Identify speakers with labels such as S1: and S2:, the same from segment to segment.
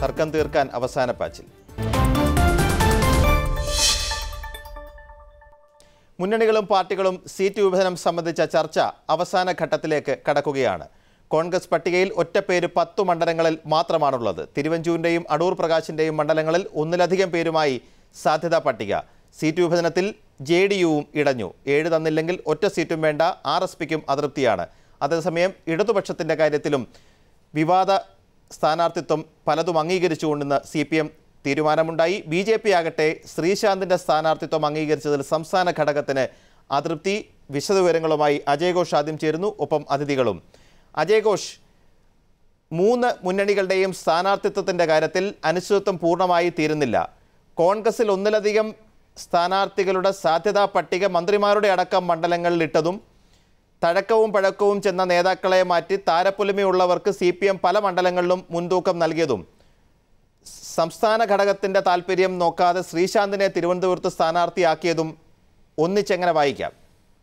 S1: തർക്കം തീർക്കാൻ അവസാന പാച്ചിൽ മുന്നണികളും പാർട്ടികളും സീറ്റ് വിഭജനം സംബന്ധിച്ച ചർച്ച അവസാന ഘട്ടത്തിലേക്ക് കടക്കുകയാണ് കോൺഗ്രസ് പട്ടികയിൽ ഒറ്റപ്പേര് പത്തു മണ്ഡലങ്ങളിൽ മാത്രമാണുള്ളത് തിരുവഞ്ചൂരിൻ്റെയും അടൂർ പ്രകാശിൻ്റെയും മണ്ഡലങ്ങളിൽ ഒന്നിലധികം പേരുമായി സാധ്യതാ പട്ടിക സീറ്റ് വിഭജനത്തിൽ ജെ ഡി യുവും ഇടഞ്ഞു ഏഴ് തന്നില്ലെങ്കിൽ ഒറ്റ സീറ്റും വേണ്ട ആർ എസ് പിക്കും അതൃപ്തിയാണ് അതേസമയം ഇടതുപക്ഷത്തിൻ്റെ കാര്യത്തിലും വിവാദ സ്ഥാനാർത്ഥിത്വം പലതും അംഗീകരിച്ചുകൊണ്ടെന്ന് സി പി എം തീരുമാനമുണ്ടായി ബി ജെ പി ആകട്ടെ ശ്രീശാന്തിൻ്റെ സ്ഥാനാർത്ഥിത്വം അംഗീകരിച്ചതിൽ സംസ്ഥാന ഘടകത്തിന് അതൃപ്തി വിശദവിവരങ്ങളുമായി അജയ് ഘോഷ് ആദ്യം ചേരുന്നു ഒപ്പം അതിഥികളും അജയ് ഘോഷ് മൂന്ന് മുന്നണികളുടെയും സ്ഥാനാർത്ഥിത്വത്തിൻ്റെ കാര്യത്തിൽ അനിശ്ചിതത്വം പൂർണ്ണമായി തീരുന്നില്ല കോൺഗ്രസിൽ ഒന്നിലധികം സ്ഥാനാർത്ഥികളുടെ സാധ്യതാ പട്ടിക മന്ത്രിമാരുടെ അടക്കം മണ്ഡലങ്ങളിൽ ഇട്ടതും തഴക്കവും പഴക്കവും ചെന്ന നേതാക്കളെ മാറ്റി താരപ്പൊലിമയുള്ളവർക്ക് സി പി എം പല മണ്ഡലങ്ങളിലും മുൻതൂക്കം നൽകിയതും സംസ്ഥാന ഘടകത്തിൻ്റെ താല്പര്യം നോക്കാതെ ശ്രീശാന്തിനെ തിരുവനന്തപുരത്ത് സ്ഥാനാർത്ഥിയാക്കിയതും ഒന്നിച്ചെങ്ങനെ വായിക്കാം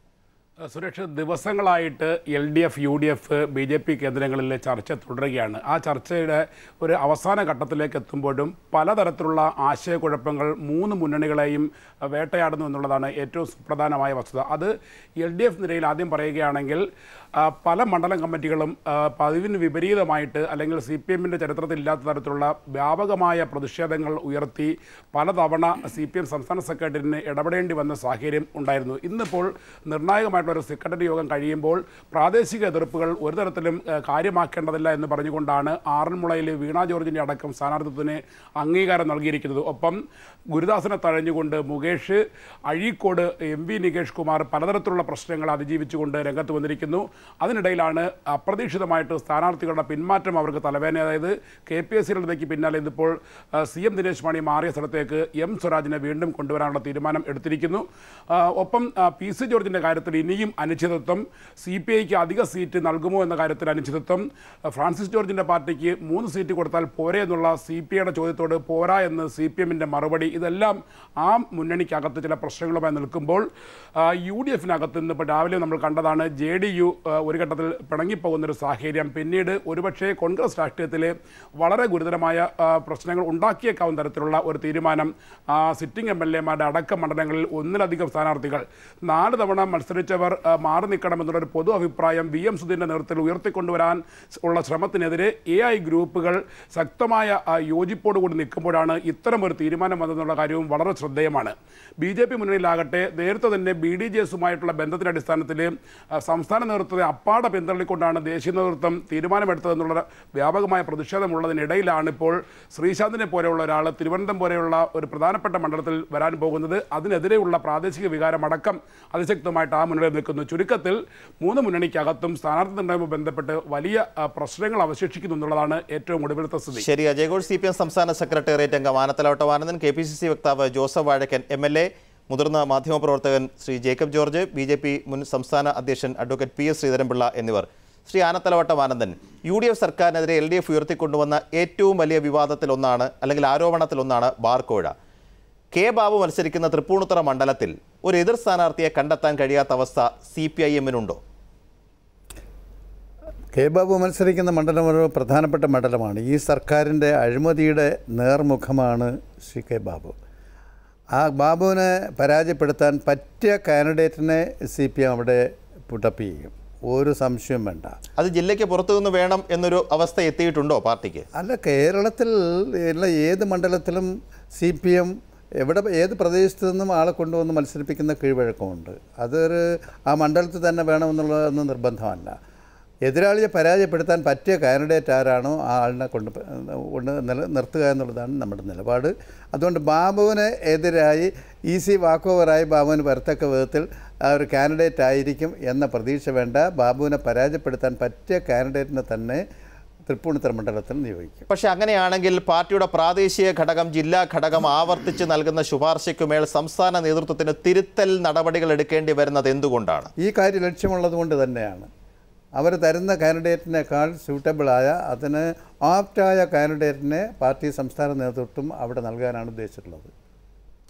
S2: സുരേഷ് ദിവസങ്ങളായിട്ട് L D F U D F B J P കേന്ദ്രങ്ങളിലെ ചർച്ച തുടരുകയാണ് ആ ചർച്ചയുടെ ഒരു അവസാന ഘട്ടത്തിലേക്ക് എത്തുമ്പോഴും പലതരത്തിലുള്ള ആശയക്കുഴപ്പങ്ങൾ മൂന്ന് മുന്നണികളെയും വേട്ടയാടുന്നു എന്നുള്ളതാണ് ഏറ്റവും സുപ്രധാനമായ വസ്തുത അത് എൽ ഡി എഫ് നിരയിൽ ആദ്യം പറയുകയാണെങ്കിൽ ആ, പല മണ്ഡലം കമ്മിറ്റികളും ആ, പതിവിന് വിപരീതമായിട്ട് അല്ലെങ്കിൽ സി പി എമ്മിൻ്റെ ചരിത്രത്തിൽ ഇല്ലാത്ത തരത്തിലുള്ള വ്യാപകമായ പ്രതിഷേധങ്ങൾ ഉയർത്തി പലതവണ സി പി എം സംസ്ഥാന സെക്രട്ടറിന് ഇടപെടേണ്ടി വന്ന സാഹചര്യം ഉണ്ടായിരുന്നു ഇന്നിപ്പോൾ നിർണായകമായിട്ടുള്ള ഒരു സെക്രട്ടറി യോഗം കഴിയുമ്പോൾ പ്രാദേശിക എതിർപ്പുകൾ ഒരു തരത്തിലും ആ, കാര്യമാക്കേണ്ടതില്ല എന്ന് പറഞ്ഞുകൊണ്ടാണ് ആറന്മുളയിൽ വീണ ജോർജിൻ്റെ അടക്കം സ്ഥാനാർത്ഥിത്വത്തിന് അംഗീകാരം നൽകിയിരിക്കുന്നത് ഒപ്പം ഗുരുദാസനെ തഴഞ്ഞുകൊണ്ട് മുകേഷ് അഴീക്കോട് എം വി നികേഷ് കുമാർ പലതരത്തിലുള്ള പ്രശ്നങ്ങൾ അതിജീവിച്ചുകൊണ്ട് രംഗത്ത് വന്നിരിക്കുന്നു അതിനിടയിലാണ് അപ്രതീക്ഷിതമായിട്ട് സ്ഥാനാർത്ഥികളുടെ പിന്മാറ്റം അവർക്ക് തലവേദന അതായത് കെ പി എസ് സിയിലേക്ക് പിന്നാലെ ഇതിപ്പോൾ സി എം ദിനേശ് മണി മാറിയ സ്ഥലത്തേക്ക് എം സ്വരാജിനെ വീണ്ടും കൊണ്ടുവരാനുള്ള തീരുമാനം എടുത്തിരിക്കുന്നു ആ, ഒപ്പം ആ, പി സി ജോർജിൻ്റെ കാര്യത്തിൽ ഇനിയും അനിശ്ചിതത്വം സി പി ഐക്ക് അധിക സീറ്റ് നൽകുമോ എന്ന കാര്യത്തിൽ അനിശ്ചിതത്വം ഫ്രാൻസിസ് ജോർജിൻ്റെ പാർട്ടിക്ക് മൂന്ന് സീറ്റ് കൊടുത്താൽ പോരെ എന്നുള്ള സി പി ഐയുടെ ചോദ്യത്തോട് പോരാ എന്ന് സി പി എമ്മിൻ്റെ മറുപടി ഇതെല്ലാം ആ മുന്നണിക്കകത്ത് ചില പ്രശ്നങ്ങളുമായി നിൽക്കുമ്പോൾ യു ഡി എഫിനകത്ത് നിന്ന് ഇപ്പോൾ രാവിലെ നമ്മൾ കണ്ടതാണ് ജെ ഡി യു ഒരു ഘട്ടത്തിൽ പിണങ്ങിപ്പോകുന്നൊരു സാഹചര്യം പിന്നീട് ഒരുപക്ഷേ കോൺഗ്രസ് രാഷ്ട്രീയത്തിലെ വളരെ ഗുരുതരമായ ആ, പ്രശ്നങ്ങൾ ഉണ്ടാക്കിയേക്കാവുന്ന തരത്തിലുള്ള ഒരു തീരുമാനം ആ, സിറ്റിംഗ് എം എൽ എമാരുടെ അടക്കം മണ്ഡലങ്ങളിൽ ഒന്നിലധികം സ്ഥാനാർത്ഥികൾ നാല് തവണ മത്സരിച്ചവർ ആ, മാറി നിൽക്കണമെന്നുള്ളൊരു പൊതു അഭിപ്രായം വി എം സുധീറിൻ്റെ നേതൃത്വത്തിൽ ഉയർത്തിക്കൊണ്ടുവരാൻ ഉള്ള ശ്രമത്തിനെതിരെ എ ഐ ഗ്രൂപ്പുകൾ ശക്തമായ ആ, യോജിപ്പോടുകൂടി നിൽക്കുമ്പോഴാണ് ഇത്തരം ഒരു തീരുമാനം വന്നതെന്നുള്ള കാര്യവും വളരെ ശ്രദ്ധേയമാണ് ബി ജെ പി മുന്നണിയിലാകട്ടെ നേരത്തെ തന്നെ ബി ഡി ജെ എസുമായിട്ടുള്ള ബന്ധത്തിന്റെ അടിസ്ഥാനത്തിൽ ആ, സംസ്ഥാന നേതൃത്വത്തെ അപ്പാടെ പിന്തള്ളിക്കൊണ്ടാണ് ദേശീയ നേതൃത്വം തീരുമാനമെടുത്തതെന്നുള്ള വ്യാപകമായ പ്രതിഷേധമുള്ളതിനിടയിലാണ് ഇപ്പോൾ ശ്രീശാന്തിനെ പോലെയുള്ള ഒരാൾ തിരുവനന്തപുരം പോലെയുള്ള ഒരു പ്രധാനപ്പെട്ട മണ്ഡലത്തിൽ വരാൻ പോകുന്നത് അതിനെതിരെയുള്ള പ്രാദേശിക വികാരം അടക്കം അതിശക്തമായിട്ട് ആ മുന്നണിയിൽ നിൽക്കുന്നു ചുരുക്കത്തിൽ മൂന്ന് മുന്നണിക്കകത്തും സ്ഥാനാർത്ഥി നിർണ്ണയവുമായി ബന്ധപ്പെട്ട് വലിയ ആ, പ്രശ്നങ്ങൾ അവശേഷിക്കുന്നു എന്നുള്ളതാണ് ഏറ്റവും ഒടുവിലത്തെ സ്ഥിതി
S1: ശരി അജയഘോഷ് സി പി എം സംസ്ഥാന സെക്രട്ടേറിയറ്റ് അംഗം Anathalavattam Anandan K P C C വക്താവ് Joseph Vazhakkan M L A മുതിർന്ന മാധ്യമപ്രവർത്തകൻ Shri Jacob George B J P മുൻ സംസ്ഥാന അധ്യക്ഷൻ അഡ്വക്കേറ്റ് പി എസ് ശ്രീധരൻപിള്ള എന്നിവർ Shri Anathalavattam Anandan U D F സർക്കാരിനെതിരെ എൽ ഡി എഫ് ഉയർത്തിക്കൊണ്ടുവന്ന ഏറ്റവും വലിയ വിവാദത്തിലൊന്നാണ് അല്ലെങ്കിൽ ആരോപണത്തിലൊന്നാണ് ബാർക്കോഴ കെ ബാബു മത്സരിക്കുന്ന തൃപ്പൂണിത്തുറ മണ്ഡലത്തിൽ ഒരു എതിർ സ്ഥാനാർത്ഥിയെ കണ്ടെത്താൻ കഴിയാത്ത അവസ്ഥ സി പി ഐ എമ്മിനുണ്ടോ
S3: കെ ബാബു മത്സരിക്കുന്ന മണ്ഡലം ഒരു പ്രധാനപ്പെട്ട മണ്ഡലമാണ് ഈ സർക്കാരിൻ്റെ അഴിമതിയുടെ നേർമുഖമാണ് ശ്രീ കെ ബാബു ആ ബാബുവിനെ പരാജയപ്പെടുത്താൻ പറ്റിയ കാൻഡിഡേറ്റിനെ സി പി എം അവിടെ പുട്ടപ്പ് ചെയ്യും ഒരു സംശയവും വേണ്ട
S1: അത് ജില്ലയ്ക്ക് പുറത്തുനിന്ന് വേണം എന്നൊരു അവസ്ഥ എത്തിയിട്ടുണ്ടോ പാർട്ടിക്ക്
S3: അല്ല കേരളത്തിൽ ഉള്ള ഏത് മണ്ഡലത്തിലും സി പി എം എവിടെ ഏത് പ്രദേശത്തു നിന്നും ആളെ കൊണ്ടുവന്ന് മത്സരിപ്പിക്കുന്ന കീഴ്വഴക്കമുണ്ട് അതൊരു ആ മണ്ഡലത്തിൽ തന്നെ വേണമെന്നുള്ളതൊന്നും നിർബന്ധമല്ല എതിരാളിയെ പരാജയപ്പെടുത്താൻ പറ്റിയ കാൻഡിഡേറ്റ് ആരാണോ ആ ആളിനെ കൊണ്ട് പ- കൊണ്ട് നില നിർത്തുക എന്നുള്ളതാണ് നമ്മുടെ നിലപാട് അതുകൊണ്ട് ബാബുവിന് എതിരായി ഈസി വാക്ക് ഓവറായി ബാബുവിന് വരത്തക്ക വിധത്തിൽ ആ ഒരു കാൻഡിഡേറ്റ് ആയിരിക്കും എന്ന പ്രതീക്ഷ വേണ്ട ബാബുവിനെ പരാജയപ്പെടുത്താൻ പറ്റിയ കാൻഡിഡേറ്റിനെ തന്നെ തൃപ്പൂണിത്തറ മണ്ഡലത്തിൽ നിയോഗിക്കും
S1: പക്ഷെ അങ്ങനെയാണെങ്കിൽ പാർട്ടിയുടെ പ്രാദേശിക ഘടകം ജില്ലാ ഘടകം ആവർത്തിച്ച് നൽകുന്ന ശുപാർശയ്ക്കുമേൽ സംസ്ഥാന നേതൃത്വത്തിന് തിരുത്തൽ നടപടികൾ എടുക്കേണ്ടി വരുന്നത് എന്തുകൊണ്ടാണ്
S3: ഈ കാര്യം ലക്ഷ്യമുള്ളത് കൊണ്ട് തന്നെയാണ് അവർ തരുന്ന കാൻഡിഡേറ്റിനേക്കാൾ സ്യൂട്ടബിളായ അതിന് ആപ്റ്റായ കാൻഡിഡേറ്റിനെ പാർട്ടി സംസ്ഥാന നേതൃത്വം അവിടെ നൽകാനാണ് ഉദ്ദേശിച്ചിട്ടുള്ളത്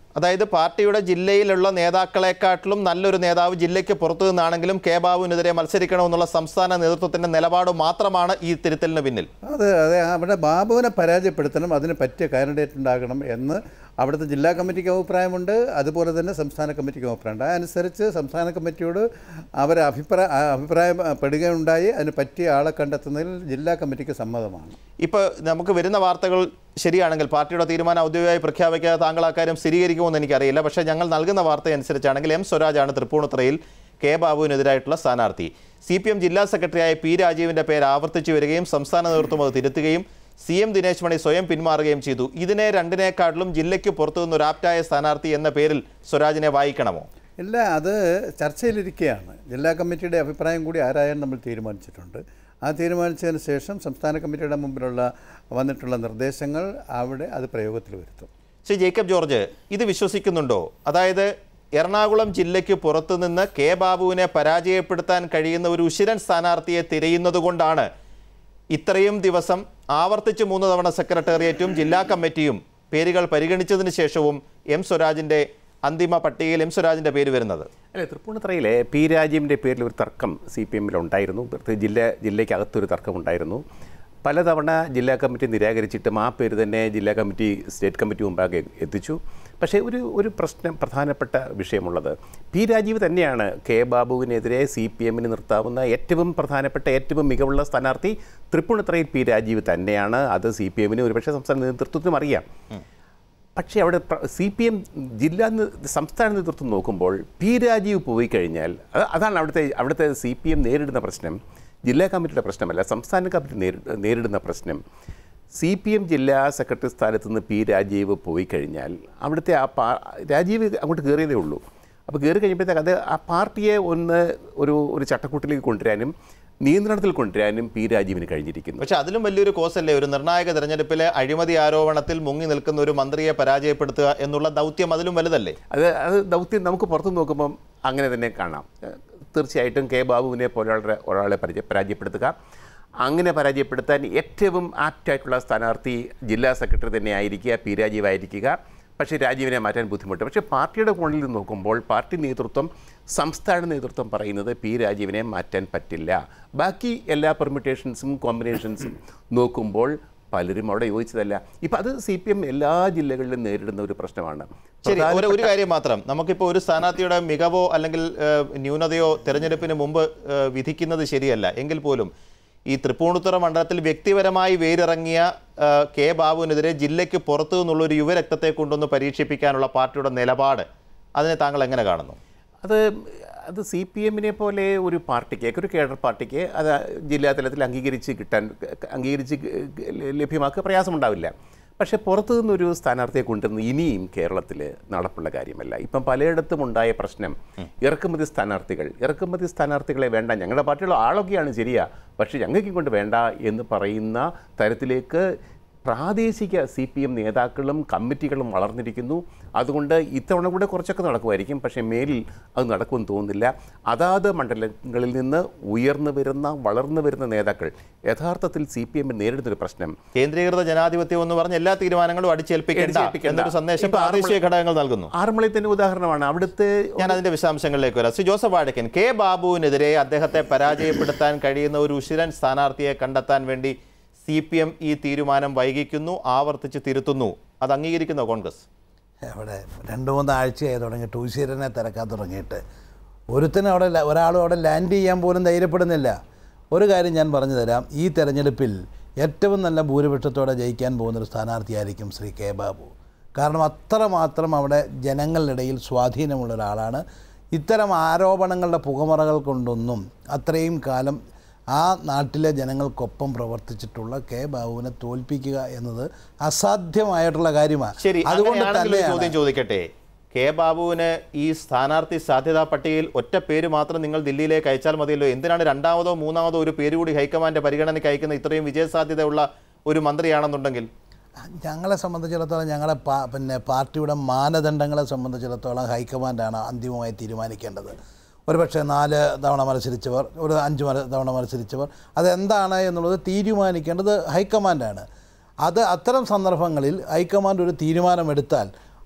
S1: അതായത് പാർട്ടിയുടെ ജില്ലയിലുള്ള നേതാക്കളെക്കാട്ടിലും നല്ലൊരു നേതാവ് ജില്ലയ്ക്ക് പുറത്തു നിന്നാണെങ്കിലും കെ ബാബുവിനെതിരെ മത്സരിക്കണമെന്നുള്ള സംസ്ഥാന നേതൃത്വത്തിന്റെ നിലപാട് മാത്രമാണ് ഈ തിരുത്തലിന് പിന്നിൽ
S3: അതെ അതെ അവിടെ ബാബുവിനെ പരാജയപ്പെടുത്തണം അതിന് പറ്റിയ കാൻഡിഡേറ്റ് ഉണ്ടാകണം എന്ന് അവിടുത്തെ ജില്ലാ കമ്മിറ്റിക്ക് അഭിപ്രായമുണ്ട് അതുപോലെ തന്നെ സംസ്ഥാന കമ്മിറ്റിക്ക് അഭിപ്രായമുണ്ട് അതനുസരിച്ച് സംസ്ഥാന കമ്മിറ്റിയോട് അവർ അഭിപ്രായ അഭിപ്രായപ്പെടുകയുണ്ടായി അതിന് പറ്റിയ ആളെ കണ്ടെത്തുന്നതിൽ ജില്ലാ കമ്മിറ്റിക്ക് സമ്മതമാണ്
S1: ഇപ്പോൾ നമുക്ക് വരുന്ന വാർത്തകൾ ശരിയാണെങ്കിൽ പാർട്ടിയുടെ തീരുമാനം ഔദ്യോഗികമായി പ്രഖ്യാപിക്കാതെ താങ്കൾ അക്കാര്യം സ്ഥിരീകരിക്കുമെന്ന് എനിക്കറിയില്ല പക്ഷേ ഞങ്ങൾ നൽകുന്ന വാർത്ത അനുസരിച്ചാണെങ്കിൽ എം സ്വരാജാണ് തൃപ്പൂണിത്തുറയിൽ കെ ബാബുവിനെതിരായിട്ടുള്ള സ്ഥാനാർത്ഥി സി പി എം ജില്ലാ സെക്രട്ടറിയായ പി രാജീവിൻ്റെ പേര് ആവർത്തിച്ചു വരികയും സംസ്ഥാന നേതൃത്വം അത് തിരുത്തുകയും സി എം ദിനേശ് മണി സ്വയം പിന്മാറുകയും ചെയ്തു ഇതിനെ രണ്ടിനേക്കാട്ടിലും ജില്ലയ്ക്ക് പുറത്തുനിന്ന് ഒരു ആപ്റ്റായ സ്ഥാനാർത്ഥി എന്ന പേരിൽ സ്വരാജിനെ വായിക്കണമോ
S3: ഇല്ല അത് ചർച്ചയിലിരിക്കുകയാണ് ജില്ലാ കമ്മിറ്റിയുടെ അഭിപ്രായം കൂടി ആരായാൻ നമ്മൾ തീരുമാനിച്ചിട്ടുണ്ട് ആ തീരുമാനിച്ചതിന് ശേഷം സംസ്ഥാന കമ്മിറ്റിയുടെ മുമ്പിലുള്ള വന്നിട്ടുള്ള നിർദ്ദേശങ്ങൾ അവിടെ അത് പ്രയോഗത്തിൽ വരുത്തും
S1: ശ്രീ ജേക്കബ് ജോർജ് ഇത് വിശ്വസിക്കുന്നുണ്ടോ അതായത് എറണാകുളം ജില്ലയ്ക്ക് പുറത്തുനിന്ന് കെ ബാബുവിനെ പരാജയപ്പെടുത്താൻ കഴിയുന്ന ഒരു ഉശിരൻ സ്ഥാനാർത്ഥിയെ തിരയുന്നത് കൊണ്ടാണ് ഇത്രയും ദിവസം ആവർത്തിച്ച് മൂന്ന് തവണ സെക്രട്ടേറിയറ്റും ജില്ലാ കമ്മിറ്റിയും പേരുകൾ പരിഗണിച്ചതിന് ശേഷവും എം സ്വരാജിൻ്റെ അന്തിമ പട്ടികയിൽ എം സ്വരാജിൻ്റെ പേര് വരുന്നത്
S4: അല്ലെ തൃപ്പൂണിത്തറയിലെ പി രാജീവിൻ്റെ പേരിൽ ഒരു തർക്കം സി പി എമ്മിൽ ഉണ്ടായിരുന്നു പ്രത്യേകിച്ച് ജില്ല ജില്ലയ്ക്കകത്തൊരു തർക്കം ഉണ്ടായിരുന്നു പലതവണ ജില്ലാ കമ്മിറ്റി നിരാകരിച്ചിട്ടും ആ പേര് തന്നെ ജില്ലാ കമ്മിറ്റി സ്റ്റേറ്റ് കമ്മിറ്റി മുമ്പാകെ എത്തിച്ചു പക്ഷേ ഒരു ഒരു പ്രശ്നം പ്രധാനപ്പെട്ട വിഷയമുള്ളത് പി രാജീവ് തന്നെയാണ് കെ ബാബുവിനെതിരെ സി പി എമ്മിന് നിർത്താവുന്ന ഏറ്റവും പ്രധാനപ്പെട്ട ഏറ്റവും മികവുള്ള സ്ഥാനാർത്ഥി തൃപ്പൂണിത്തറയിൽ പി രാജീവ് തന്നെയാണ് അത് സി പി എമ്മിന് ഒരുപക്ഷെ സംസ്ഥാന നേതൃത്വത്തിനും അറിയാം പക്ഷേ അവിടെ സി പി എം ജില്ലാ നേ- സംസ്ഥാന നേതൃത്വം നോക്കുമ്പോൾ പി രാജീവ് പോയി കഴിഞ്ഞാൽ അത് അതാണ് അവിടുത്തെ അവിടുത്തെ സി പി എം നേരിടുന്ന പ്രശ്നം ജില്ലാ കമ്മിറ്റിയുടെ പ്രശ്നമല്ല സംസ്ഥാന കമ്മിറ്റി നേരി- നേരിടുന്ന പ്രശ്നം സി പി എം ജില്ലാ സെക്രട്ടറി സ്ഥാനത്ത് നിന്ന് പി രാജീവ് പോയി കഴിഞ്ഞാൽ അവിടുത്തെ ആ പാ രാജീവ് അങ്ങോട്ട് കയറിയതേ ഉള്ളൂ അപ്പോൾ കയറി കഴിയുമ്പോഴത്തേക്ക് അത് ആ പാർട്ടിയെ ഒന്ന് ഒരു ഒരു ചട്ടക്കൂട്ടിലേക്ക് കൊണ്ടുവരാനും നിയന്ത്രണത്തിൽ കൊണ്ടുവരാനും പി രാജീവിന് കഴിഞ്ഞിരിക്കുന്നു
S1: പക്ഷെ അതിലും വലിയൊരു കോസല്ലേ ഒരു നിർണായക തെരഞ്ഞെടുപ്പിലെ അഴിമതി ആരോപണത്തിൽ മുങ്ങി നിൽക്കുന്ന ഒരു മന്ത്രിയെ പരാജയപ്പെടുത്തുക എന്നുള്ള ദൗത്യം അതിലും വലുതല്ലേ
S4: അത് അത് ദൗത്യം നമുക്ക് പുറത്തു നോക്കുമ്പം അങ്ങനെ തന്നെ കാണാം ഏഹ് തീർച്ചയായിട്ടും കെ ബാബുവിനെ പോലുള്ള ഒരാളെ പരിചയ പരാജയപ്പെടുത്തുക അങ്ങനെ പരാജയപ്പെടുത്താൻ ഏറ്റവും ആപ്റ്റായിട്ടുള്ള സ്ഥാനാർത്ഥി ജില്ലാ സെക്രട്ടറി തന്നെ ആയിരിക്കുക പി രാജീവ് ആയിരിക്കുക പക്ഷേ രാജീവിനെ മാറ്റാൻ ബുദ്ധിമുട്ട് പക്ഷേ പാർട്ടിയുടെ കോണിൽ നിന്ന് നോക്കുമ്പോൾ പാർട്ടി നേതൃത്വം സംസ്ഥാന നേതൃത്വം പറയുന്നത് പി രാജീവിനെ മാറ്റാൻ പറ്റില്ല ബാക്കി എല്ലാ പെർമിറ്റേഷൻസും കോമ്പിനേഷൻസും നോക്കുമ്പോൾ പലരും അവിടെ യോജിച്ചതല്ല ഇപ്പം അത് സി പി എം എല്ലാ ജില്ലകളിലും നേരിടുന്ന ഒരു പ്രശ്നമാണ്
S1: ശരി ഒരു ഒരു കാര്യം മാത്രം നമുക്കിപ്പോൾ ഒരു സ്ഥാനാർത്ഥിയുടെ മികവോ അല്ലെങ്കിൽ ഏഹ്, ന്യൂനതയോ തെരഞ്ഞെടുപ്പിന് മുമ്പ് ഏഹ്, വിധിക്കുന്നത് ശരിയല്ല എങ്കിൽ പോലും ഈ തൃപ്പൂണിത്തുറ മണ്ഡലത്തിൽ വ്യക്തിപരമായി വേരിറങ്ങിയ ഏഹ്, കെ ബാബുവിനെതിരെ ജില്ലയ്ക്ക് പുറത്തു നിന്നുള്ള ഒരു യുവരക്തത്തെ കൊണ്ടൊന്ന് പരീക്ഷിപ്പിക്കാനുള്ള പാർട്ടിയുടെ നിലപാട് അതിനെ താങ്കൾ എങ്ങനെ കാണുന്നു
S4: അത് അത് സി പി എമ്മിനെ പോലെ ഒരു പാർട്ടിക്ക് ഒരു കേഡർ പാർട്ടിക്ക് അത് ജില്ലാ തലത്തിൽ അംഗീകരിച്ച് കിട്ടാൻ അംഗീകരിച്ച് ലഭ്യമാക്കുക പ്രയാസമുണ്ടാവില്ല പക്ഷേ പുറത്തു നിന്നൊരു സ്ഥാനാർത്ഥിയെ കൊണ്ടുവന്ന് ഇനിയും കേരളത്തിൽ നടപ്പുള്ള കാര്യമല്ല ഇപ്പം പലയിടത്തും ഉണ്ടായ പ്രശ്നം ഇറക്കുമതി സ്ഥാനാർത്ഥികൾ ഇറക്കുമതി സ്ഥാനാർത്ഥികളെ വേണ്ട ഞങ്ങളുടെ പാർട്ടിയുള്ള ആളൊക്കെയാണ് ശരിയാ പക്ഷേ ഞങ്ങൾക്ക് കൊണ്ട് വേണ്ട എന്ന് പറയുന്ന തരത്തിലേക്ക് പ്രാദേശിക സി പി എം നേതാക്കളും കമ്മിറ്റികളും വളർന്നിരിക്കുന്നു അതുകൊണ്ട് ഇത്തവണ കൂടെ കുറച്ചൊക്കെ നടക്കുമായിരിക്കും പക്ഷേ മേലിൽ അത് നടക്കുമെന്ന് തോന്നുന്നില്ല അതാത് മണ്ഡലങ്ങളിൽ നിന്ന് ഉയർന്നു വരുന്ന വളർന്നു വരുന്ന നേതാക്കൾ യഥാർത്ഥത്തിൽ സി പി എമ്മിൽ നേരിടുന്നൊരു പ്രശ്നം
S1: കേന്ദ്രീകൃത ജനാധിപത്യം എന്ന് പറഞ്ഞ് എല്ലാ തീരുമാനങ്ങളും അടിച്ചേൽപ്പിക്കേണ്ട
S4: അടിച്ചേൽപ്പിക്കേണ്ട.
S1: എന്നൊരു സന്ദേശം
S4: ഇപ്പൊ ആറ്
S1: പ്രാദേശിക ഘടകങ്ങൾ നൽകുന്നു
S4: ആറന്മുളയിൽ തന്നെ ഉദാഹരണമാണ് അവിടുത്തെ
S1: ഞാൻ അതിന്റെ വിശദാംശങ്ങളിലേക്ക് വരാം ശ്രീ ജോസഫ് വാഴക്കൻ കെ ബാബുവിനെതിരെ അദ്ദേഹത്തെ പരാജയപ്പെടുത്താൻ കഴിയുന്ന ഒരു ഉശിരൻ സ്ഥാനാർത്ഥിയെ കണ്ടെത്താൻ വേണ്ടി സി പി എം ഈ തീരുമാനം വൈകിക്കുന്നു ആവർത്തിച്ച് തിരുത്തുന്നു അത് അംഗീകരിക്കുന്നോ കോൺഗ്രസ്
S5: അവിടെ രണ്ട് മൂന്ന് ആഴ്ചയായി തുടങ്ങി ടൂസീരനെ തിരക്കാൻ തുടങ്ങിയിട്ട് ഒരുത്തനും അവിടെ ല- ഒരാളും അവിടെ ലാൻഡ് ചെയ്യാൻ പോലും ധൈര്യപ്പെടുന്നില്ല ഒരു കാര്യം ഞാൻ പറഞ്ഞു തരാം ഈ തെരഞ്ഞെടുപ്പിൽ ഏറ്റവും നല്ല ഭൂരിപക്ഷത്തോടെ ജയിക്കാൻ പോകുന്നൊരു സ്ഥാനാർത്ഥിയായിരിക്കും ശ്രീ കെ ബാബു കാരണം അത്രമാത്രം അവിടെ ജനങ്ങളുടെ ഇടയിൽ സ്വാധീനമുള്ള ഒരാളാണ് ഇത്തരം ആരോപണങ്ങളുടെ പുകമറകൾ കൊണ്ടൊന്നും അത്രയും കാലം ആ നാട്ടിലെ ജനങ്ങൾക്കൊപ്പം പ്രവർത്തിച്ചിട്ടുള്ള കെ ബാബുവിനെ തോൽപ്പിക്കുക എന്നത് അസാധ്യമായിട്ടുള്ള കാര്യമാണ്
S1: ശരി
S5: അതുകൊണ്ട്
S1: അങ്ങനെയാണെങ്കിൽ ഒരു
S5: തന്നെയാണ്
S1: ചോദ്യം ചോദിക്കട്ടെ കെ ബാബുവിന് ഈ സ്ഥാനാർത്ഥി സാധ്യതാ പട്ടികയിൽ ഒറ്റ പേര് മാത്രം നിങ്ങൾ ദില്ലിയിലേക്ക് അയച്ചാൽ മതിയല്ലോ എന്തിനാണ് രണ്ടാമതോ മൂന്നാമതോ ഒരു പേര് കൂടി ഹൈക്കമാൻഡ് പരിഗണനയ്ക്ക് അയക്കുന്ന ഇത്രയും വിജയസാധ്യതയുള്ള ഒരു മന്ത്രിയാണെന്നുണ്ടെങ്കിൽ
S5: ഞങ്ങളെ സംബന്ധിച്ചിടത്തോളം ഞങ്ങളുടെ പാ പിന്നെ പാർട്ടിയുടെ മാനദണ്ഡങ്ങളെ സംബന്ധിച്ചിടത്തോളം ഹൈക്കമാൻഡാണ് അന്തിമമായി തീരുമാനിക്കേണ്ടത് ഒരുപക്ഷെ നാല് തവണ മത്സരിച്ചവർ ഒരു അഞ്ച് മല തവണ മത്സരിച്ചവർ അതെന്താണ് എന്നുള്ളത് തീരുമാനിക്കേണ്ടത് ഹൈക്കമാൻഡാണ് അത് അത്തരം സന്ദർഭങ്ങളിൽ ഹൈക്കമാൻഡ് ഒരു തീരുമാനമെടുത്താൽ